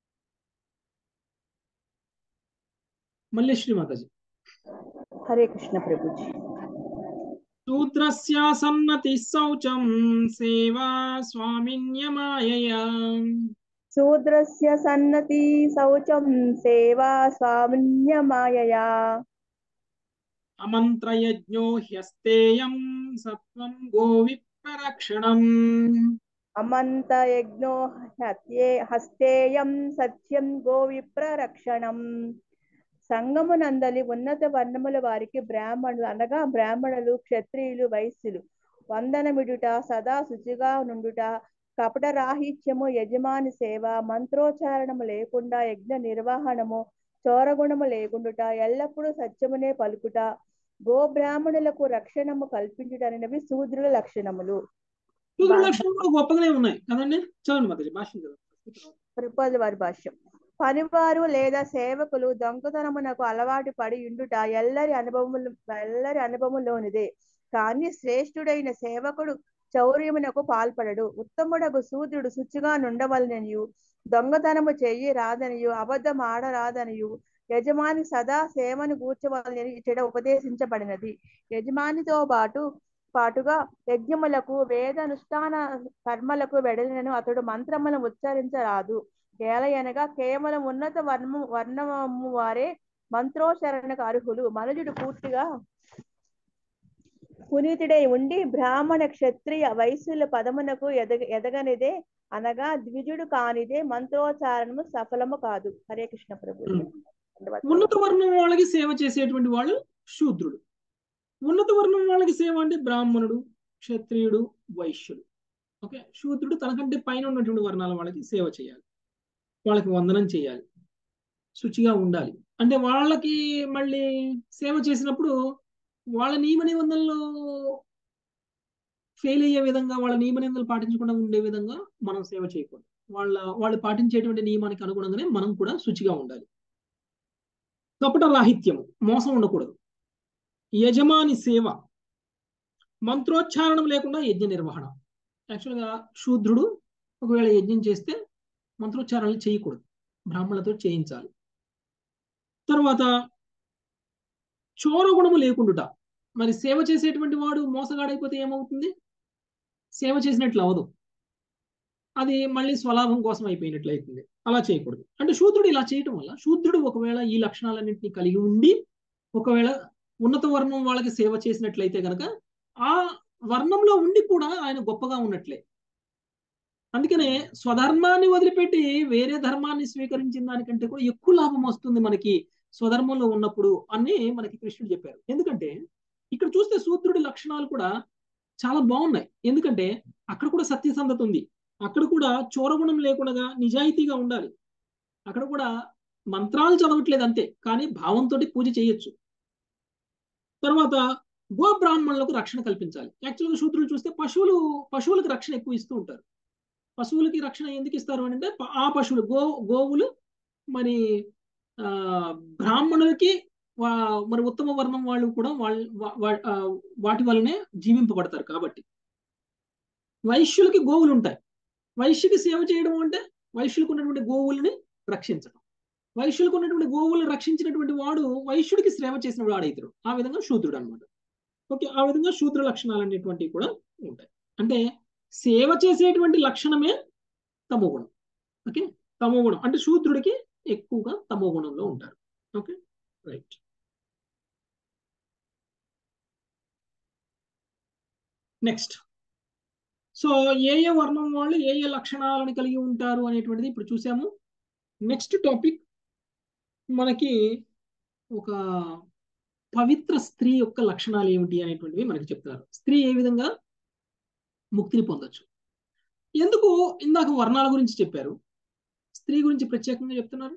మల్లేశ్వరి మాతాజీ హరే కృష్ణ ప్రభుజీ శూద్రస్య సన్నతి శౌచం సేవా స్వామిన్యమాయయా శూద్రస్య సన్నతి శౌచం సేవా స్వామిన్యమాయయా అమంత్రయజ్ఞో హ్యస్తేయం సత్వం గోవిప్రరక్షణం అమంత యజ్ఞో హత్యే హస్తేయం సత్యం గోవిప్రరక్షణం సంగమునందలి ఉన్నత వర్ణముల వారికి బ్రాహ్మణులు అనగా బ్రాహ్మణులు క్షత్రియులు వైశ్యులు వందనమిడుట సదా శుచిగా నుండుట కపట రాహిత్యము యజమాని సేవ మంత్రోచ్చారణము లేకుండా యజ్ఞ నిర్వహణము చోరగుణము లేకుండుట ఎల్లప్పుడూ సత్యమునే పలుకుట గోబ్రాహ్మణులకు రక్షణము కల్పించుటనవి శూద్రుల లక్షణములు శూద్ర లక్షణాలు కూడా గొప్పగానే ఉన్నాయి కదండి చదవండి మాతాజీ భాష్యం చదవండి త్రిపద వారి భాష్యం పనివారు లేదా సేవకులు దొంగతనమునకు అలవాటు పడి ఉండుట ఎల్లరి అనుభవములు ఎల్లరి అనుభవములోనిదే కానీ శ్రేష్ఠుడైన సేవకుడు చౌర్యమునకు పాల్పడడు ఉత్తముడకు శూద్రుడు శుచిగా నుండవలననియు దొంగతనము చెయ్యి రాదనియు అబద్ధం ఆడరాదనియు యజమాని సదా సేవను కూర్చోవాలని ఇచ్చట ఉపదేశించబడినది యజమానితో పాటు పాటుగా యజ్ఞములకు వేదనుష్ఠాన కర్మలకు వెడలినను అతడు మంత్రములను ఉచ్చరించరాదు ఏలయనగా కేవలం ఉన్నత వర్ణము వర్ణము వారే మంత్రోచ్చరణకు అర్హులు మనుజుడు పూర్తిగా పునీతుడై ఉండి బ్రాహ్మణ క్షత్రియ వైశ్యుల పదమునకు ఎదగ ఎదగనిదే అనగా ద్విజుడు కానిదే మంత్రోచ్చారణము సఫలము కాదు హరే కృష్ణ ప్రభు ఉన్నత వర్ణం వాళ్ళకి సేవ చేసేటువంటి వాళ్ళు శూద్రుడు ఉన్నత వర్ణం వాళ్ళకి సేవ అంటే బ్రాహ్మణుడు క్షత్రియుడు వైశ్యుడు ఓకే శూద్రుడు తనకంటే పైన ఉన్నటువంటి వర్ణాల వాళ్ళకి సేవ చేయాలి వాళ్ళకి వందనం చేయాలి శుచిగా ఉండాలి అంటే వాళ్ళకి మళ్ళీ సేవ చేసినప్పుడు వాళ్ళ నియమ నిబంధనలు ఫెయిల్ అయ్యే విధంగా వాళ్ళ నియమ నిబంధనలు పాటించకుండా ఉండే విధంగా మనం సేవ చేయకూడదు వాళ్ళ వాళ్ళు పాటించేటువంటి నియమానికి అనుగుణంగానే మనం కూడా శుచిగా ఉండాలి కపట రాహిత్యము మోసం ఉండకూడదు యజమాని సేవ మంత్రోచ్చారణం లేకుండా యజ్ఞ నిర్వహణ యాక్చువల్గా శూద్రుడు ఒకవేళ యజ్ఞం చేస్తే మంత్రోచ్చారణలు చేయకూడదు బ్రాహ్మణులతో చేయించాలి తర్వాత చోరగుణము లేకుండుట మరి సేవ చేసేటువంటి వాడు మోసగాడైపోతే ఏమవుతుంది సేవ చేసినట్లు అవదు అది మళ్ళీ స్వలాభం కోసం అయిపోయినట్లు అవుతుంది అలా చేయకూడదు అంటే శూద్రుడు ఇలా చేయటం వల్ల శూద్రుడు ఒకవేళ ఈ లక్షణాలన్నింటినీ కలిగి ఉండి ఒకవేళ ఉన్నత వర్ణం వాళ్ళకి సేవ చేసినట్లయితే కనుక ఆ వర్ణంలో ఉండి కూడా ఆయన గొప్పగా ఉన్నట్లే అందుకనే స్వధర్మాన్ని వదిలిపెట్టి వేరే ధర్మాన్ని స్వీకరించిన దానికంటే కూడా ఎక్కువ లాభం వస్తుంది మనకి స్వధర్మంలో ఉన్నప్పుడు అని మనకి కృష్ణుడు చెప్పారు ఎందుకంటే ఇక్కడ చూస్తే శూద్రుడి లక్షణాలు కూడా చాలా బాగున్నాయి ఎందుకంటే అక్కడ కూడా సత్యసంధత ఉంది అక్కడ కూడా చోరగుణం లేకుండా నిజాయితీగా ఉండాలి అక్కడ కూడా మంత్రాలు చదవట్లేదు అంతే కానీ భావంతో పూజ చేయొచ్చు తర్వాత గో బ్రాహ్మణులకు రక్షణ కల్పించాలి యాక్చువల్గా శూద్రులు చూస్తే పశువులు పశువులకు రక్షణ ఎక్కువ ఇస్తూ ఉంటారు పశువులకి రక్షణ ఎందుకు ఇస్తారు అని అంటే ఆ పశువులు గో గోవులు మరి ఆ బ్రాహ్మణులకి మరి ఉత్తమ వర్ణం వాళ్ళు కూడా వాళ్ళ వాటి వల్లనే జీవింపబడతారు కాబట్టి వైశ్యులకి గోవులు ఉంటాయి వైశ్యుకి సేవ చేయడం అంటే వైశ్యులకు ఉన్నటువంటి గోవుల్ని రక్షించడం వైశ్యులకు ఉన్నటువంటి గోవులను రక్షించినటువంటి వాడు వైశ్యుడికి సేవ చేసిన వాడు అవుతాడు ఆ విధంగా శూద్రుడు అనమాట ఓకే ఆ విధంగా శూద్ర లక్షణాలు అనేటువంటివి కూడా ఉంటాయి అంటే సేవ చేసేటువంటి లక్షణమే తమో గుణం ఓకే తమో గుణం అంటే శూద్రుడికి ఎక్కువగా తమో గుణంలో ఉంటారు ఓకే రైట్ నెక్స్ట్ సో ఏ ఏ వర్ణం వాళ్ళు ఏ ఏ లక్షణాలను కలిగి ఉంటారు అనేటువంటిది ఇప్పుడు చూసాము నెక్స్ట్ టాపిక్ మనకి ఒక పవిత్ర స్త్రీ యొక్క లక్షణాలు ఏమిటి అనేటువంటివి మనకి చెప్తున్నారు స్త్రీ ఏ విధంగా ముక్తిని పొందొచ్చు ఎందుకు ఇందాక వర్ణాల గురించి చెప్పారు స్త్రీ గురించి ప్రత్యేకంగా చెప్తున్నారు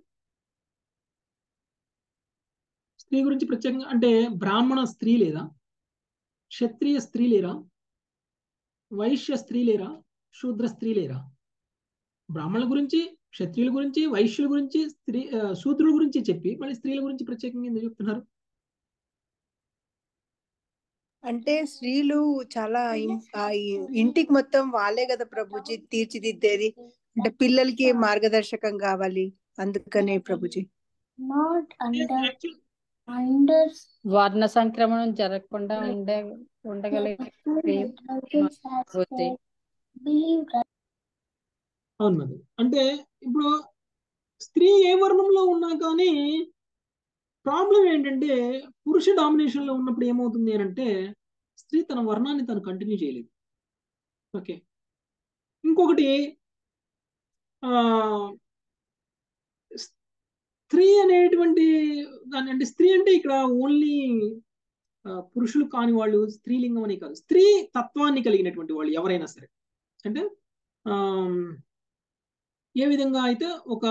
స్త్రీ గురించి ప్రత్యేకంగా అంటే బ్రాహ్మణ స్త్రీ లేదా క్షత్రియ స్త్రీ లేరా వైశ్య స్త్రీ లేరా శూద్ర స్త్రీ లేరా బ్రాహ్మణుల గురించి క్షత్రియుల గురించి వైశ్యుల గురించి స్త్రీ శూద్రుల గురించి చెప్పి మళ్ళీ స్త్రీల గురించి ప్రత్యేకంగా ఎందుకు చెప్తున్నారు అంటే స్త్రీలు చాలా ఇంటికి మొత్తం వాళ్ళే కదా ప్రభుజీ తీర్చిదిద్దేది అంటే పిల్లలకి మార్గదర్శకం కావాలి అందుకనే ప్రభుజీ వర్ణ సంక్రమణం జరగకుండా ఉండే ఉండగలిగే అవును మరి అంటే ఇప్పుడు స్త్రీ ఏ వర్ణంలో ఉన్నా కానీ ప్రాబ్లం ఏంటంటే పురుష డామినేషన్ లో ఉన్నప్పుడు ఏమవుతుంది అని అంటే స్త్రీ తన వర్ణాన్ని తను కంటిన్యూ చేయలేదు ఓకే ఇంకొకటి స్త్రీ అనేటువంటి దాని అంటే స్త్రీ అంటే ఇక్కడ ఓన్లీ పురుషులు కాని వాళ్ళు స్త్రీలింగం అని కాదు స్త్రీ తత్వాన్ని కలిగినటువంటి వాళ్ళు ఎవరైనా సరే అంటే ఏ విధంగా అయితే ఒక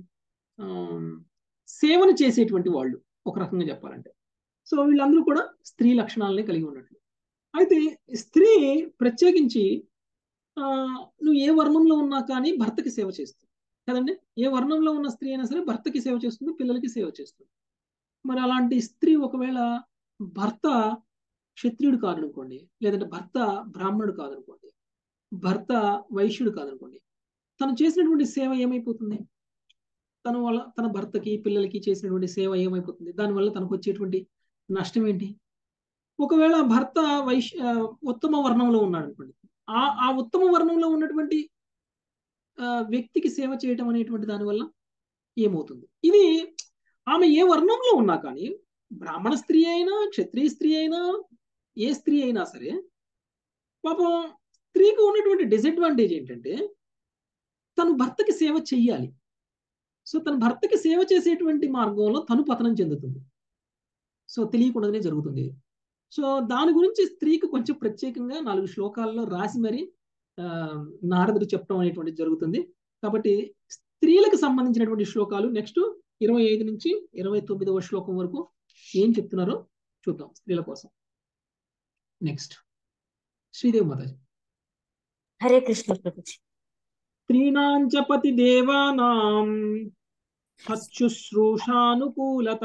సేవను చేసేటువంటి వాళ్ళు ఒక రకంగా చెప్పాలంటే సో వీళ్ళందరూ కూడా స్త్రీ లక్షణాలని కలిగి ఉన్నట్లు అయితే స్త్రీ ప్రత్యేకించి నువ్వు ఏ వర్ణంలో ఉన్నా కానీ భర్తకి సేవ చేస్తుంది కదండి ఏ వర్ణంలో ఉన్న స్త్రీ అయినా సరే భర్తకి సేవ చేస్తుంది పిల్లలకి సేవ చేస్తుంది మరి అలాంటి స్త్రీ ఒకవేళ భర్త క్షత్రియుడు కాదనుకోండి లేదంటే భర్త బ్రాహ్మణుడు కాదనుకోండి భర్త వైశ్యుడు కాదనుకోండి తను చేసినటువంటి సేవ ఏమైపోతుంది తన వల్ల తన భర్తకి పిల్లలకి చేసినటువంటి సేవ ఏమైపోతుంది దానివల్ల తనకు వచ్చేటువంటి నష్టం ఏంటి ఒకవేళ భర్త వైశ్య ఉత్తమ వర్ణంలో ఉన్నాడు అనుకోండి ఆ ఆ ఉత్తమ వర్ణంలో ఉన్నటువంటి వ్యక్తికి సేవ చేయటం అనేటువంటి దానివల్ల ఏమవుతుంది ఇది ఆమె ఏ వర్ణంలో ఉన్నా కానీ బ్రాహ్మణ స్త్రీ అయినా క్షత్రియ స్త్రీ అయినా ఏ స్త్రీ అయినా సరే పాపం స్త్రీకి ఉన్నటువంటి డిసడ్వాంటేజ్ ఏంటంటే తను భర్తకి సేవ చెయ్యాలి సో తన భర్తకి సేవ చేసేటువంటి మార్గంలో తను పతనం చెందుతుంది సో తెలియకుండానే జరుగుతుంది సో దాని గురించి స్త్రీకి కొంచెం ప్రత్యేకంగా నాలుగు శ్లోకాల్లో రాసి మరి నారదుడు చెప్పడం అనేటువంటి జరుగుతుంది కాబట్టి స్త్రీలకు సంబంధించినటువంటి శ్లోకాలు నెక్స్ట్ ఇరవై ఐదు నుంచి ఇరవై తొమ్మిదవ శ్లోకం వరకు ఏం చెప్తున్నారో చూద్దాం స్త్రీల కోసం నెక్స్ట్ శ్రీదేవి మాతాజీ హరే కృష్ణ ప్రభుజీ స్త్రీణాంచ పతి దేవానాం సచ్చుశ్రూషానుకూలత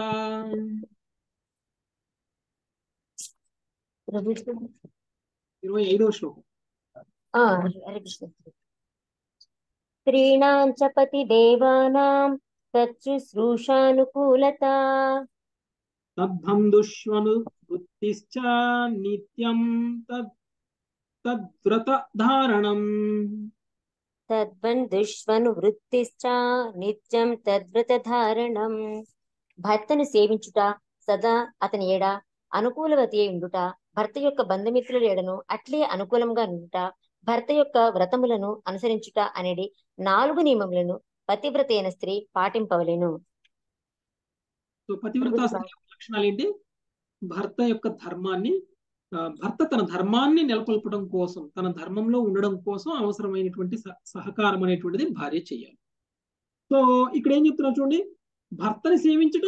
ప్రభుజీ ఇరవై ఐదవ శ్లోకం ఆ, హరే కృష్ణ స్త్రీణాం చ పతి దేవానాం తచ్చుశ్రూషానుకూలత తద్బంధుష్వను వృత్తిశ్చ నిత్యం తద్ తద్వ్రత ధారణం తద్బంధుష్వను వృత్తిశ్చ నిత్యం తద్వ్రత ధారణం భర్తను సేవించుట సదా అతని ఎడ అనుకూలవతి అయి ఉండుట భర్త యొక్క బంధుమిత్రుల ఎడను అట్లే అనుకూలంగా ఉండుట భర్త యొక్క వ్రతములను అనుసరించుట అనేది నాలుగు నియమములను పతివ్రత అయిన స్త్రీ పాటింపవలెను సో పతివ్రత స్త్రీ యొక్క లక్షణాలు ఏంటి భర్త యొక్క ధర్మాన్ని ఆ, భర్త తన ధర్మాన్ని నెలకొల్పడం కోసం తన ధర్మంలో ఉండడం కోసం అవసరమైనటువంటి స- సహకారం అనేటువంటిది భార్య చేయాలి సో ఇక్కడ ఏం చెప్తున్నారు చూడండి భర్తని సేవించడం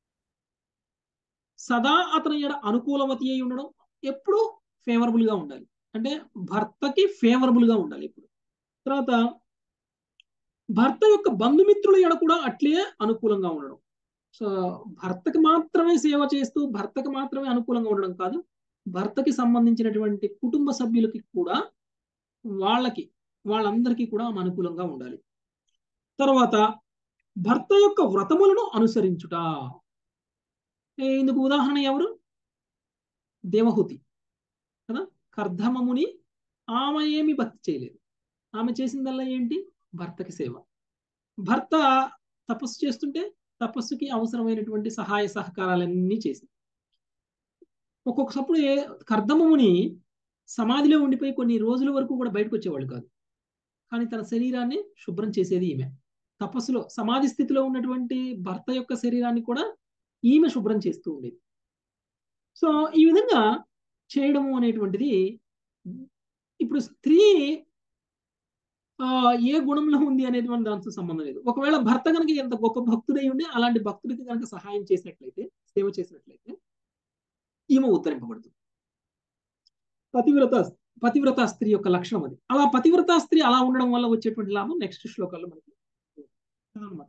సదా అతని ఎడ అనుకూలవతి అయి ఉండడం ఎప్పుడూ ఫేవరబుల్ గా ఉండాలి అంటే భర్తకి ఫేవరబుల్ గా ఉండాలి ఇప్పుడు తర్వాత భర్త యొక్క బంధుమిత్రుల ఎడ కూడా అట్లే అనుకూలంగా ఉండడం సో భర్తకి మాత్రమే సేవ చేస్తూ భర్తకి మాత్రమే అనుకూలంగా ఉండడం కాదు భర్తకి సంబంధించినటువంటి కుటుంబ సభ్యులకి కూడా వాళ్ళకి వాళ్ళందరికీ కూడా ఆమె అనుకూలంగా ఉండాలి తర్వాత భర్త యొక్క వ్రతములను అనుసరించుట ఏ, ఇందుకు ఉదాహరణ ఎవరు దేవహూతి కదా కర్ధమముని ఆమె ఏమి భక్తి చేయలేదు ఆమె చేసిందల్లా ఏంటి భర్తకి సేవ భర్త తపస్సు చేస్తుంటే తపస్సుకి అవసరమైనటువంటి సహాయ సహకారాలన్నీ చేసింది ఒక్కొక్కసప్పుడు ఏ- కర్దమముని సమాధిలో ఉండిపోయి కొన్ని రోజుల వరకు కూడా బయటకు వచ్చేవాళ్ళు కాదు కానీ తన శరీరాన్ని శుభ్రం చేసేది ఈమె తపస్సులో సమాధి స్థితిలో ఉన్నటువంటి భర్త యొక్క శరీరాన్ని కూడా ఈమె శుభ్రం చేస్తూ ఉండేది సో ఈ విధంగా చేయడము అనేటువంటిది ఇప్పుడు స్త్రీ ఆ, ఏ గుణంలో ఉంది అనేది మన దాంతో సంబంధం లేదు ఒకవేళ భర్త కనుక ఎంత గొప్ప భక్తుడై ఉండి అలాంటి భక్తుడికి కనుక సహాయం చేసినట్లయితే సేవ చేసినట్లయితే ఈమె ఉద్ధరింపబడుతుంది పతివ్రత పతివ్రత స్త్రీ యొక్క లక్షణం అది అలా పతివ్రత స్త్రీ అలా ఉండడం వల్ల వచ్చేటువంటి లాభం నెక్స్ట్ శ్లోకాల్లో మనకి అన్నమాట.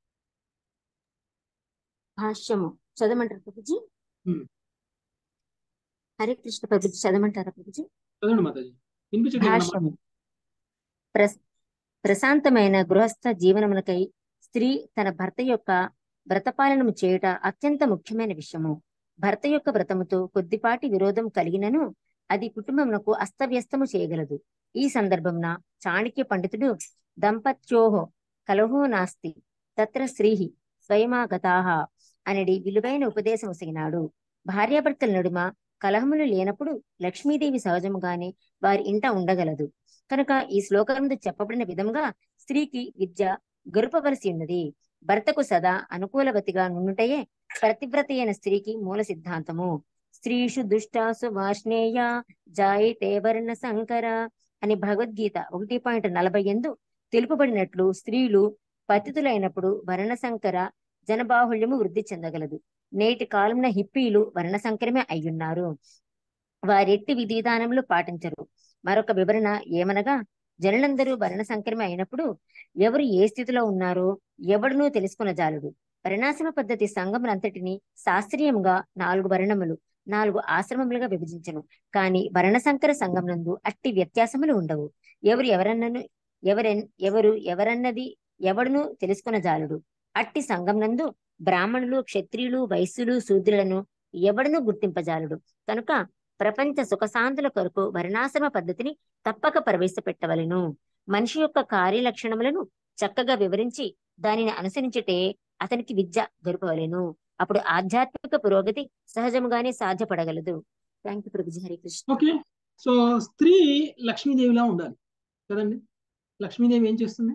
భాష్యము చదవమంటారు ప్రభుజీ ఉమ్. హరే కృష్ణ ప్రభుజీ చదవమంటారా ప్రభుజీ చదవండి మాతాజీ వినిపించట్లేదు అన్నమాట. భాష్యము ప్రస్- ప్రశాంతమైన గృహస్థ జీవనమునకై స్త్రీ తన భర్త యొక్క వ్రతపాలనము చేయుట అత్యంత ముఖ్యమైన విషయము భర్త యొక్క వ్రతముతో కొద్దిపాటి విరోధం కలిగినను అది కుటుంబమునకు అస్తవ్యస్తము చేయగలదు ఈ సందర్భమున చాణక్య పండితుడు దంపత్యోహో కలహో నాస్తి తత్ర స్త్రీహి స్వయమాగతాహ అనడి విలువైన ఉపదేశం ఉసిగినాడు భార్యాభర్తల నడుమ కలహములు లేనప్పుడు లక్ష్మీదేవి సహజముగానే వారి ఇంట ఉండగలదు కనుక ఈ శ్లోకముందు చెప్పబడిన విధంగా స్త్రీకి విద్య గొరుపవలసి ఉన్నది భర్తకు సదా అనుకూలవతిగా నుండుటయే ప్రతివ్రత అయిన స్త్రీకి మూల సిద్ధాంతము స్త్రీషు దుష్టాసు వార్ష్ణేయ జాయితే వర్ణ సంకర అని భగవద్గీత ఒకటి పాయింట్ నలభై ఎందు తెలుపబడినట్లు స్త్రీలు పతితులైనప్పుడు వర్ణ సంకర జనబాహుళ్యము వృద్ధి చెందగలదు నేటి కాలంలో హిప్పీలు వర్ణ సంకరమే అయ్యున్నారు వారెట్టి విధి విధానములు పాటించరు మరొక వివరణ ఏమనగా జనులందరూ వర్ణ సంకరమే అయినప్పుడు ఎవరు ఏ స్థితిలో ఉన్నారో ఎవడునూ తెలుసుకున్న జాలుడు వర్ణాశ్రమ పద్ధతి సంఘములంతటిని శాస్త్రీయంగా నాలుగు వర్ణములు నాలుగు ఆశ్రమములుగా విభజించను కానీ వర్ణ సంకర సంఘమునందు అట్టి వ్యత్యాసములు ఉండవు ఎవరు ఎవరన్నను ఎవరెన్ ఎవరు ఎవరన్నది ఎవడును తెలుసుకున్న జాలుడు అట్టి సంఘమునందు బ్రాహ్మణులు క్షత్రియులు వైశ్యులు శూద్రులను ఎవడును గుర్తింపజాలడు కనుక ప్రపంచ సుఖశాంతుల కొరకు వర్ణాశ్రమ పద్ధతిని తప్పక ప్రవేశపెట్టవలెను మనిషి యొక్క కార్యలక్షణములను చక్కగా వివరించి దానిని అనుసరించుటే అతనికి విద్య గొరపవలెను అప్పుడు ఆధ్యాత్మిక పురోగతి సహజముగానే సాధ్యపడగలదు థ్యాంక్ యూ ప్రభుజీ హరి కృష్ణ ఓకే సో స్త్రీ లక్ష్మీదేవిలా ఉండాలి కదండి లక్ష్మీదేవి ఏం చేస్తుంది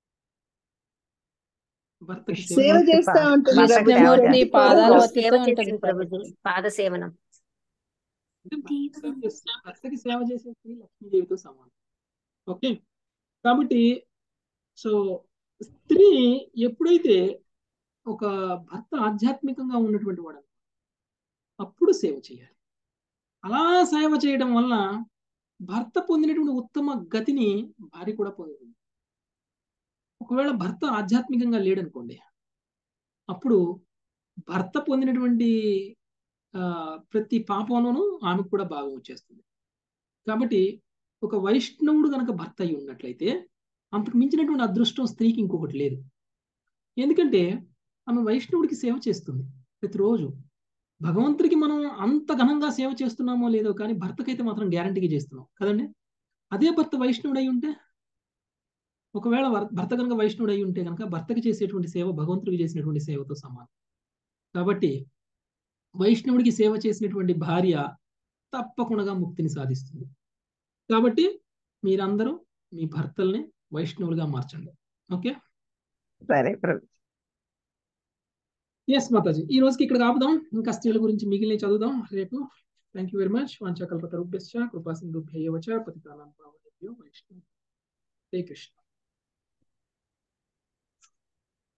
భర్తకి సేవ సేవ చేస్తా ఉంటుంది భర్తకి సేవ ప్రభుజీ చేస్తుంది. పాదాలు సేవ వత్తుతూ ఉంటుంది చేస్తుంది ప్రభుజీ పాద సేవనం అంటే భర్తకి సేవ చేస్తే- భర్తకి సేవ చేసే స్త్రీ లక్ష్మీదేవితో సమానం ఓకే కాబట్టి సో స్త్రీ ఎప్పుడైతే ఒక భర్త ఆధ్యాత్మికంగా ఉన్నటువంటి వాడు అప్పుడు సేవ చేయాలి అలా సేవ చేయడం వల్ల భర్త పొందినటువంటి ఉత్తమ గతిని భార్య కూడా పొందుతుంది ఒకవేళ భర్త ఆధ్యాత్మికంగా లేడనుకోండి అప్పుడు భర్త పొందినటువంటి ఆ ప్రతి పాపంలోనూ ఆమెకు కూడా భాగం వచ్చేస్తుంది కాబట్టి ఒక వైష్ణవుడు గనక భర్త అయి ఉన్నట్లయితే అంతకు మించినటువంటి అదృష్టం స్త్రీకి ఇంకొకటి లేదు ఎందుకంటే ఆమె వైష్ణవుడికి సేవ చేస్తుంది ప్రతిరోజు భగవంతుడికి మనం అంత ఘనంగా సేవ చేస్తున్నామో లేదో కానీ భర్తకైతే మాత్రం గ్యారంటీగా చేస్తున్నాం కదండి అదే భర్త వైష్ణవుడు అయి ఉంటే ఒకవేళ భర్త కనుక వైష్ణవుడు అయి ఉంటే కనుక భర్తకి చేసేటువంటి సేవ భగవంతుడికి చేసినటువంటి సేవతో సమానం కాబట్టి వైష్ణవుడికి సేవ చేసినటువంటి భార్య తప్పకుండా ముక్తిని సాధిస్తుంది కాబట్టి మీరందరూ మీ భర్తల్ని వైష్ణవులుగా మార్చండి ఓకే సరే ప్రభు ఎస్ మాతాజీ ఈ రోజుకి ఇక్కడ ఆపుదాం ఇంకా స్త్రీల గురించి మిగిలిన చదువుదాం రేపు థ్యాంక్ యూ వెరీ మచ్ వాంఛకల్పతరుభ్యశ్చ కృపా సింధుభ్యవ చ పతితానాం పావనేభ్యో వైష్ణవ హరే కృష్ణ